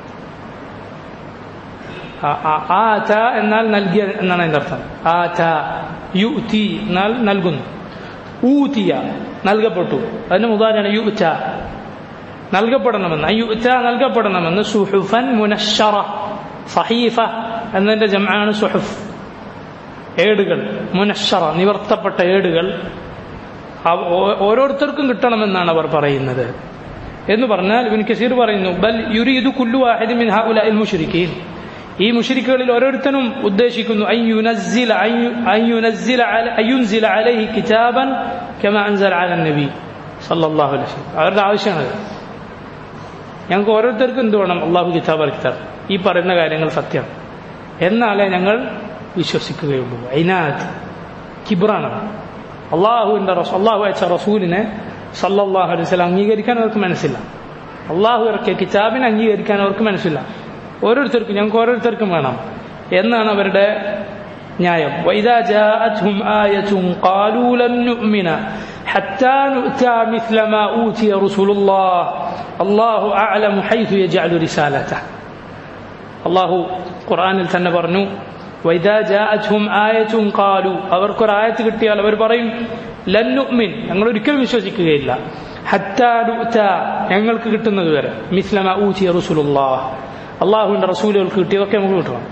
ആ- ആ- ആത എന്നാൽ നൽകിയ എന്നാണ് അതിന്റെ അർത്ഥം ആത യു തി എന്നാൽ നൽകുന്നു ഊതിയ നൽകപ്പെട്ടു അതിന് മുതാരാണ് യു നൽകപ്പെടണമെന്ന് അയ്യുറ്റ നൽകപ്പെടണമെന്ന് സുഹുഫൻ മുനശ്ശറ സഹീഫ എന്നതിന്റെ ജമാണ് സുഹുഫ് ഏടുകൾ മുനശ്ശറ നിവർത്തപ്പെട്ട ഏടുകൾ അവ- ഓ- ഓരോരുത്തർക്കും കിട്ടണമെന്നാണ് അവർ പറയുന്നത് എന്ന് പറഞ്ഞാൽ ഇബിൻ കസീർ പറയുന്നു ബൽ യുരീദു കുല്ലു വാഹിദി മിൻ ഹഉലാഇൽ മുശ്രിക്കീൻ ഈ മുശ്രിക്കുകളിൽ ഓരോരുത്തരും ഉദ്ദേശിക്കുന്നു അൻ യുനസ്സില അൻ യു- അൻ യുനസ്സില അല- അൻ യുൻസില അലൈഹി കിതാബൻ കമാ അൻസല അല നബി സല്ലല്ലാഹു അലൈഹി വസല്ലം അവരുടെ ആവശ്യമാണത് ഞങ്ങൾക്ക് ഓരോരുത്തർക്കും എന്ത് വേണം അള്ളാഹു കിതാബ് അൽ കിതാബ് ഈ പറയുന്ന കാര്യങ്ങൾ സത്യം എന്നാലേ ഞങ്ങൾ വിശ്വസിക്കുകയുള്ളൂ അതിനകത്ത് കിബ്രാണ് അള്ളാഹുവിന്റെ റസൂ- അള്ളാഹു അയച്ച റസൂലിനെ സല്ലല്ലാഹു അലൈഹി വസല്ലം അംഗീകരിക്കാൻ അവർക്ക് മനസ്സില്ല അള്ളാഹു ഇറക്കിയ കിതാബിനെ അംഗീകരിക്കാൻ അവർക്ക് മനസ്സില്ല ഓരോരുത്തർക്കും ഞങ്ങൾക്ക് ഓരോരുത്തർക്കും വേണം എന്നാണ് അവരുടെ ന്യായം وإذا جاءتهم آية قالوا لن نؤمن حتى نؤتى مثل ما أوتي رسول الله الله أعلم حيث يجعل رسالته അള്ളാഹു ഖുർആനിൽ തന്നെ പറഞ്ഞു വൈദാ ജാഅത്ഹും ആയത്തും കാലു അവർക്കൊരു ആയത്ത് കിട്ടിയാൽ അവർ പറയും ലന്നുമിൻ ഞങ്ങൾ ഒരിക്കലും വിശ്വസിക്കുകയില്ല ഹത്താ നുഅ്ത ഞങ്ങൾക്ക് കിട്ടുന്നത് വരെ മിസ്ലമ ഊച്ചിയ റസൂലുള്ളാഹ് അള്ളാഹുവിന്റെ റസൂലുകൾക്ക് കിട്ടിയതൊക്കെ നമുക്ക് കിട്ടണം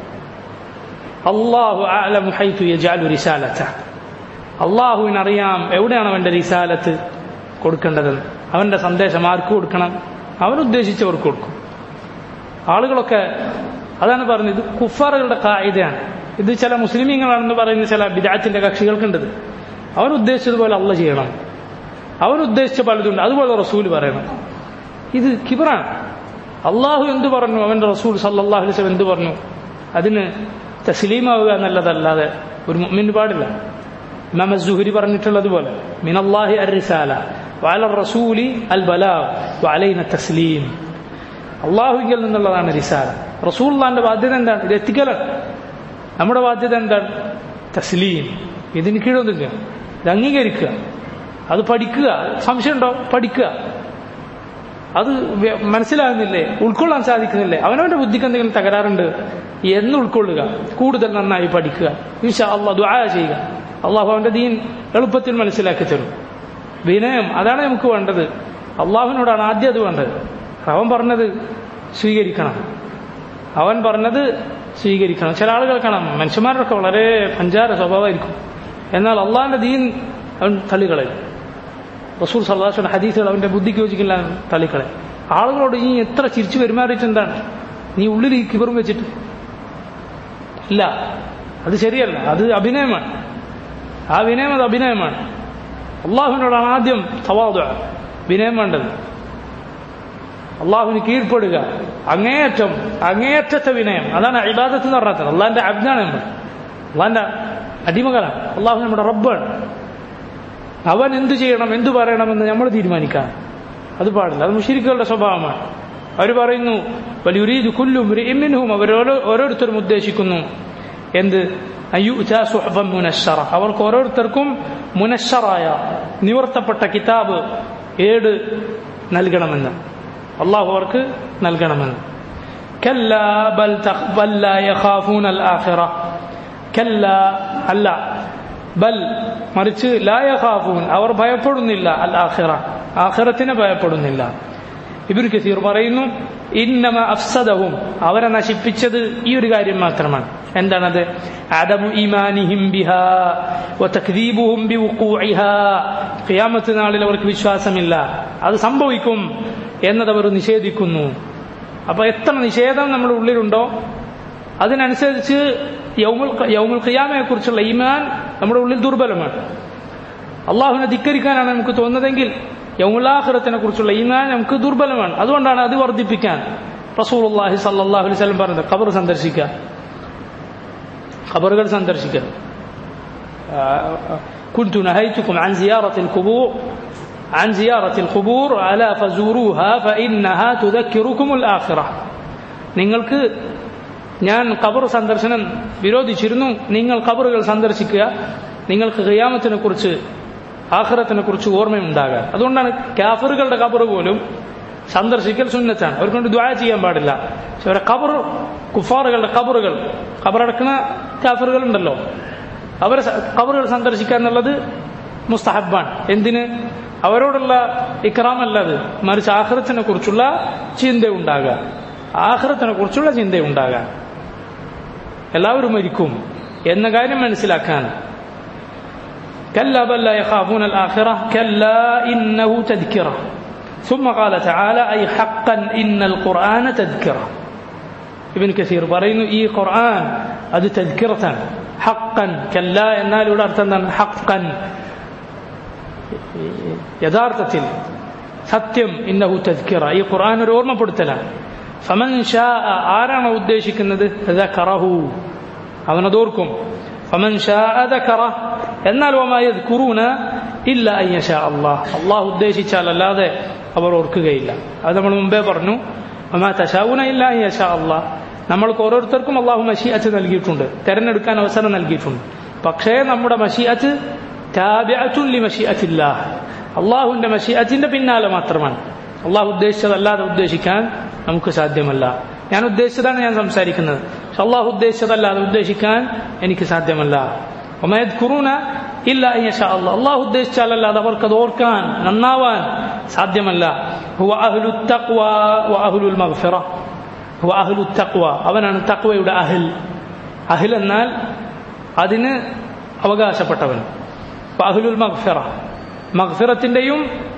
അള്ളാഹു അഅലമു ഹൈതു യജഅലു റിസാലത അള്ളാഹുവിനറിയാം എവിടെയാണ് അവന്റെ റിസാലത്ത് കൊടുക്കേണ്ടതെന്ന് അവന്റെ സന്ദേശം ആർക്ക് കൊടുക്കണം അവൻ ഉദ്ദേശിച്ചവർക്ക് കൊടുക്കും ആളുകളൊക്കെ അതാണ് പറഞ്ഞത് ഇത് കുഫാറുകളുടെ കായികയാണ് ഇത് ചില മുസ്ലിമീങ്ങളാണെന്ന് പറയുന്ന ചില ബിദാത്തിന്റെ കക്ഷികൾക്കുണ്ടത് അവൻ ഉദ്ദേശിച്ചതുപോലെ അള്ള ചെയ്യണം അവൻ ഉദ്ദേശിച്ച പലതുണ്ട് അതുപോലെ റസൂൽ പറയണം ഇത് കിബറാണ് അള്ളാഹു എന്ത് പറഞ്ഞു അവന്റെ റസൂൽ സല്ലാഹു അലൈഹി എന്ത് പറഞ്ഞു അതിന് തസ്ലീമാവുക എന്നുള്ളതല്ലാതെ ഒരു മുഅ്മിന് പാടില്ല ഇമാം സുഹരി പറഞ്ഞിട്ടുള്ളതുപോലെ മിനല്ലാഹി അർ റിസാല വഅല റസൂലി അൽ ബലാഗ് വഅലൈന തസ്ലീം അള്ളാഹുവിൽ നിന്നുള്ളതാണ് റിസാല റസൂള്ളാന്റെ ബാധ്യത എന്താണ് ഇത് എത്തിക്കലാണ് നമ്മുടെ ബാധ്യത എന്താണ് തസ്ലീം ഇതിന് കീഴൊന്നുമില്ല ഇത് അംഗീകരിക്കുക അത് പഠിക്കുക സംശയമുണ്ടോ പഠിക്കുക അത് വ്യ- മനസ്സിലാകുന്നില്ലേ ഉൾക്കൊള്ളാൻ സാധിക്കുന്നില്ലേ അവനവന്റെ ബുദ്ധിക്ക് എന്തെങ്കിലും തകരാറുണ്ട് എന്ന് ഉൾക്കൊള്ളുക കൂടുതൽ നന്നായി പഠിക്കുക ഇൻഷാ അള്ളാഹ് ദുആ ചെയ്യുക അള്ളാഹു അവന്റെ ദീൻ എളുപ്പത്തിൽ മനസ്സിലാക്കി തരും വിനയം അതാണ് നമുക്ക് വേണ്ടത് അള്ളാഹുവിനോടാണ് ആദ്യം അത് വേണ്ടത് അവൻ പറഞ്ഞത് സ്വീകരിക്കണം അവൻ പറഞ്ഞത് സ്വീകരിക്കണം ചില ആളുകൾ കാണാം മനുഷ്യന്മാരൊക്കെ വളരെ പഞ്ചാര സ്വഭാവമായിരിക്കും എന്നാൽ അള്ളാഹിന്റെ ദീൻ അവൻ തള്ളിക്കളയും റസൂൽ സല്ലാസുന്റെ ഹദീസുകൾ അവന്റെ ബുദ്ധിക്ക് യോജിക്കില്ല തള്ളിക്കളെ ആളുകളോട് നീ എത്ര ചിരിച്ചു പെരുമാറിയിട്ട് എന്താണ് നീ ഉള്ളിൽ ഈ കിബറും വെച്ചിട്ട് ഇല്ല അത് ശരിയല്ല അത് അഭിനയമാണ് ആ വിനയം അത് അഭിനയമാണ് അള്ളാഹുവിനോടാണ് ആദ്യം തവാദ വിനയം വേണ്ടത് അള്ളാഹുവിന് കീഴ്പ്പെടുക അങ്ങേയറ്റം അങ്ങേയറ്റത്തെ വിനയം അതാണ് ഇബാദത്ത് എന്ന് പറഞ്ഞത് അള്ളാഹിന്റെ അബ്ദാണ് നമ്മൾ അള്ളാഹിന്റെ അടിമകളാണ് അള്ളാഹു നമ്മുടെ റബ്ബാണ് അവൻ എന്തു ചെയ്യണം എന്തു പറയണമെന്ന് നമ്മൾ തീരുമാനിക്കാം അത് പാടില്ല അത് മുഷിരിക്കുകളുടെ സ്വഭാവമാണ് അവർ പറയുന്നു വലിയുരീദ് കുല്ലും ഇമ്മിനും അവർ ഓരോരുത്തരും ഉദ്ദേശിക്കുന്നു എന്ത് അയ്യുഅ സുഹഫൻ മുനശ്ശറ അവർക്ക് ഓരോരുത്തർക്കും മുനശ്ശറായ നിവർത്തപ്പെട്ട കിതാബ് ഏട് നൽകണമെന്ന് അള്ളാഹു അവർക്ക് നൽകണമെന്ന് കല്ല ബൽ തഖ്- ബൽ ലാ യഖാഫൂന അൽ ആഖിറ കല്ല അല്ല ബൽ മറിച്ച് ലാ യഖാഫൂൻ അവർ ഭയപ്പെടുന്നില്ല അൽ ആഖിറ ആഖിറത്തിനെ ഭയപ്പെടുന്നില്ല ഇബിൻ കസീർ പറയുന്നു ഇന്നമ അഫ്സദഹും അവരെ നശിപ്പിച്ചത് ഈ ഒരു കാര്യം മാത്രമാണ് എന്താണത് അദമു ഈമാനിഹിം ബിഹാ വതക്ദീബുഹും ബിവുഖൂഇഹാ ഖിയാമത്ത് നാളിൽ അവർക്ക് വിശ്വാസമില്ല അത് സംഭവിക്കും എന്നത് അവർ നിഷേധിക്കുന്നു അപ്പൊ എത്ര നിഷേധം നമ്മുടെ ഉള്ളിലുണ്ടോ അതിനനുസരിച്ച് യൗമുൽ യൗമുൽ ഖിയാമയെ കുറിച്ചുള്ള ഈമാൻ നമ്മുടെ ഉള്ളിൽ ദുർബലമാണ് അള്ളാഹുവിനെ ധിക്കരിക്കാനാണ് നമുക്ക് തോന്നുന്നതെങ്കിൽ യൗമുലാഖിറത്തിനെ കുറിച്ചുള്ള ഈമാൻ നമുക്ക് ദുർബലമാണ് അതുകൊണ്ടാണ് അത് വർദ്ധിപ്പിക്കാൻ റസൂൽ അള്ളാഹി സല്ലാഹു അലൈഹി സ്വലം പറഞ്ഞത് ഖബർ സന്ദർശിക്കുക ഖബറുകൾ സന്ദർശിക്കുക كنت نهيتكم عن زيارة القبور عن زيارة القبور ألا فزوروها فإنها تذكركم الآخرة നിങ്ങൾക്ക് ഞാൻ ഖബർ സന്ദർശനം വിരോധിച്ചിരുന്നു നിങ്ങൾ ഖബറുകൾ സന്ദർശിക്കുക നിങ്ങൾക്ക് ഖിയാമത്തിനെ കുറിച്ച് ആഖിറത്തിനെ കുറിച്ച് ഓർമ്മയുണ്ടാകാൻ അതുകൊണ്ടാണ് കാഫറുകളുടെ ഖബർ പോലും സന്ദർശിക്കൽ സുന്നത്താണ് അവർക്ക് കൊണ്ട് ദ്വായ ചെയ്യാൻ പാടില്ല പക്ഷെ അവരെ ഖബർ കുഫാറുകളുടെ ഖബറുകൾ ഖബറടക്കുന്ന കാഫറുകൾ ഉണ്ടല്ലോ അവരെ ഖബറുകൾ സന്ദർശിക്കുക എന്നുള്ളത് മുസ്തഹബാണ് എന്തിന് അവരോടുള്ള ഇക്രാമല്ല അത് മറിച്ച് ആഹ്റത്തിനെ കുറിച്ചുള്ള ചിന്ത ഉണ്ടാകുക ആഹ്റത്തിനെ കുറിച്ചുള്ള ചിന്ത ഉണ്ടാകാൻ എല്ലാവരും മരിക്കും എന്ന കാര്യം മനസ്സിലാക്കാൻ كلا بل لا يخافون الآخرة كلا إنه تذكرة ثم قال تعالى أي حقا إن القرآن تذكرة ابن كثير പറയുന്നു ഈ ഖുർആൻ അത് തذكرة حقا كلا എന്നാൽ ഇവിടെ അർത്ഥം എന്താണ് حقا യഥാർത്ഥത്തിൽ സത്യം ഇന്നഹു തذكرة ഈ ഖുർആൻ ഒരു ഓർമ്മപ്പെടുത്തലാണ് ഫമൻ ഷാ ആരാണോ ഉദ്ദേശിക്കുന്നത് ذكره അവനതോർക്കും ഫമൻ ഷാ ذكره എന്നാൽ കുറൂന ഇല്ല അയ്യഷ അള്ളാഹ് അള്ളാഹു ഉദ്ദേശിച്ചാൽ അല്ലാതെ അവർ ഓർക്കുകയില്ല അത് നമ്മൾ മുമ്പേ പറഞ്ഞു അമാ തശാവുന ഇല്ല അയ്യഷ അള്ളാഹ് നമ്മൾക്ക് ഓരോരുത്തർക്കും അള്ളാഹു മഷിയത്ത് നൽകിയിട്ടുണ്ട് തെരഞ്ഞെടുക്കാൻ അവസരം നൽകിയിട്ടുണ്ട് പക്ഷേ നമ്മുടെ മഷിയത്ത് താബ്യത്തുല്ലി മഷിയത്തില്ല അള്ളാഹുവിന്റെ മഷിയത്തിന്റെ പിന്നാലെ മാത്രമാണ് അള്ളാഹു ഉദ്ദേശിച്ചതല്ലാതെ ഉദ്ദേശിക്കാൻ നമുക്ക് സാധ്യമല്ല ഞാൻ ഉദ്ദേശിച്ചതാണ് ഞാൻ സംസാരിക്കുന്നത് പക്ഷെ അള്ളാഹു ഉദ്ദേശിച്ചതല്ലാതെ ഉദ്ദേശിക്കാൻ എനിക്ക് സാധ്യമല്ല ഒമയദ്ഖുറൂന ഇല്ല അയ്യഷാ അള്ളാഹ് അള്ളാഹു ഉദ്ദേശിച്ചാലല്ലാതെ അവർക്ക് അത് ഓർക്കാൻ നന്നാവാൻ സാധ്യമല്ല ഹുവ അഹ്ലു തഖ്വ വ അഹ്ലുൽ മഗ്ഫിറ ഹുവ അഹ്ലു തഖ്വ അവനാണ് തഖ്വയുടെ അഹിൽ അഹിൽ എന്നാൽ അതിന് അവകാശപ്പെട്ടവൻ അഹ്ലുൽ മഗ്ഫിറ മഗ്ഫിറത്തിന്റെയും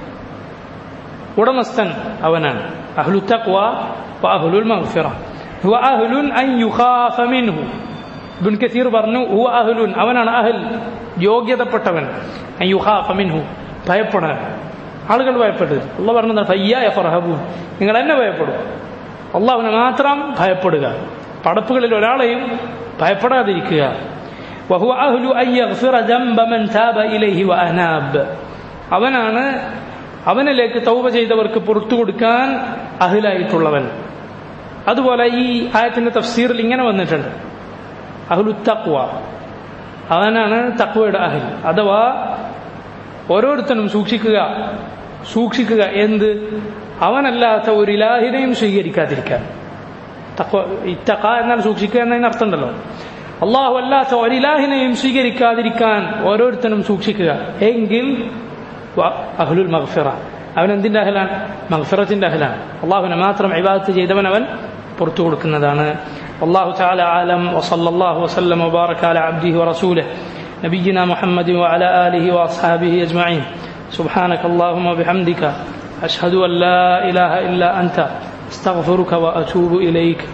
ഉടമസ്ഥൻ അവനാണ് അഹ്ലു തഖ്വ വ അഹ്ലുൽ മഗ്ഫിറ ഹുവ അഹ്ലുൻ അൻ യുഖാഫ മിൻഹു ഇബ്ൻ കസീർ പറഞ്ഞു ഹു അഹ്ലുൻ അവനാണ് അഹൽ യോഗ്യതപ്പെട്ടവൻ അൻ യുഖാഫ മിൻഹു ഭയപ്പെടാൻ ആളുകൾ ഭയപ്പെട്ടത് അള്ള പറഞ്ഞത് ഫയ്യായ ഫർഹബൂൻ നിങ്ങൾ എന്നെ ഭയപ്പെടും അള്ളാഹുവിനെ മാത്രം ഭയപ്പെടുക പടപ്പുകളിൽ ഒരാളെയും ഭയപ്പെടാതിരിക്കുക വഹു അഹ്ലു അൻ യഗ്ഫിറ ദംബ മൻ താബ ഇലൈഹി വഅനാബ് അവനാണ് അവനിലേക്ക് തൗബ ചെയ്തവർക്ക് പുറത്തു കൊടുക്കാൻ അഹിലായിട്ടുള്ളവൻ അതുപോലെ ഈ ആയത്തിന്റെ തഫ്സീറിൽ ഇങ്ങനെ വന്നിട്ടുണ്ട് അഹ്ലു തക്വ അവനാണ് തക്വയുടെ അഹിൽ അഥവാ ഓരോരുത്തരും സൂക്ഷിക്കുക സൂക്ഷിക്കുക എന്ത് അവനല്ലാത്ത ഒരു ഇലാഹിനെയും സ്വീകരിക്കാതിരിക്കാൻ തക്വ ഇത്തക്ക എന്നാൽ സൂക്ഷിക്കുക എന്നതിന് അർത്ഥമുണ്ടല്ലോ അള്ളാഹു അല്ലാത്ത ഒരു ഇലാഹിനെയും സ്വീകരിക്കാതിരിക്കാൻ ഓരോരുത്തരും സൂക്ഷിക്കുക എങ്കിൽ അഹ്ലുൽ മഗ്ഫിറ അവൻ എന്തിന്റെ അഹലാണ് മഗ്ഫിറത്തിന്റെ അഹലാണ് അള്ളാഹുവിനെ മാത്രം ഇബാദത്ത് ചെയ്തവൻ അവൻ പുറത്തു കൊടുക്കുന്നതാണ് والله تعالى أعلم وصلى الله وسلم وبارك على عبده ورسوله نبينا محمد وعلى آله وأصحابه أجمعين سبحانك اللهم وبحمدك أشهد أن لا إله إلا أنت استغفرك وأتوب إليك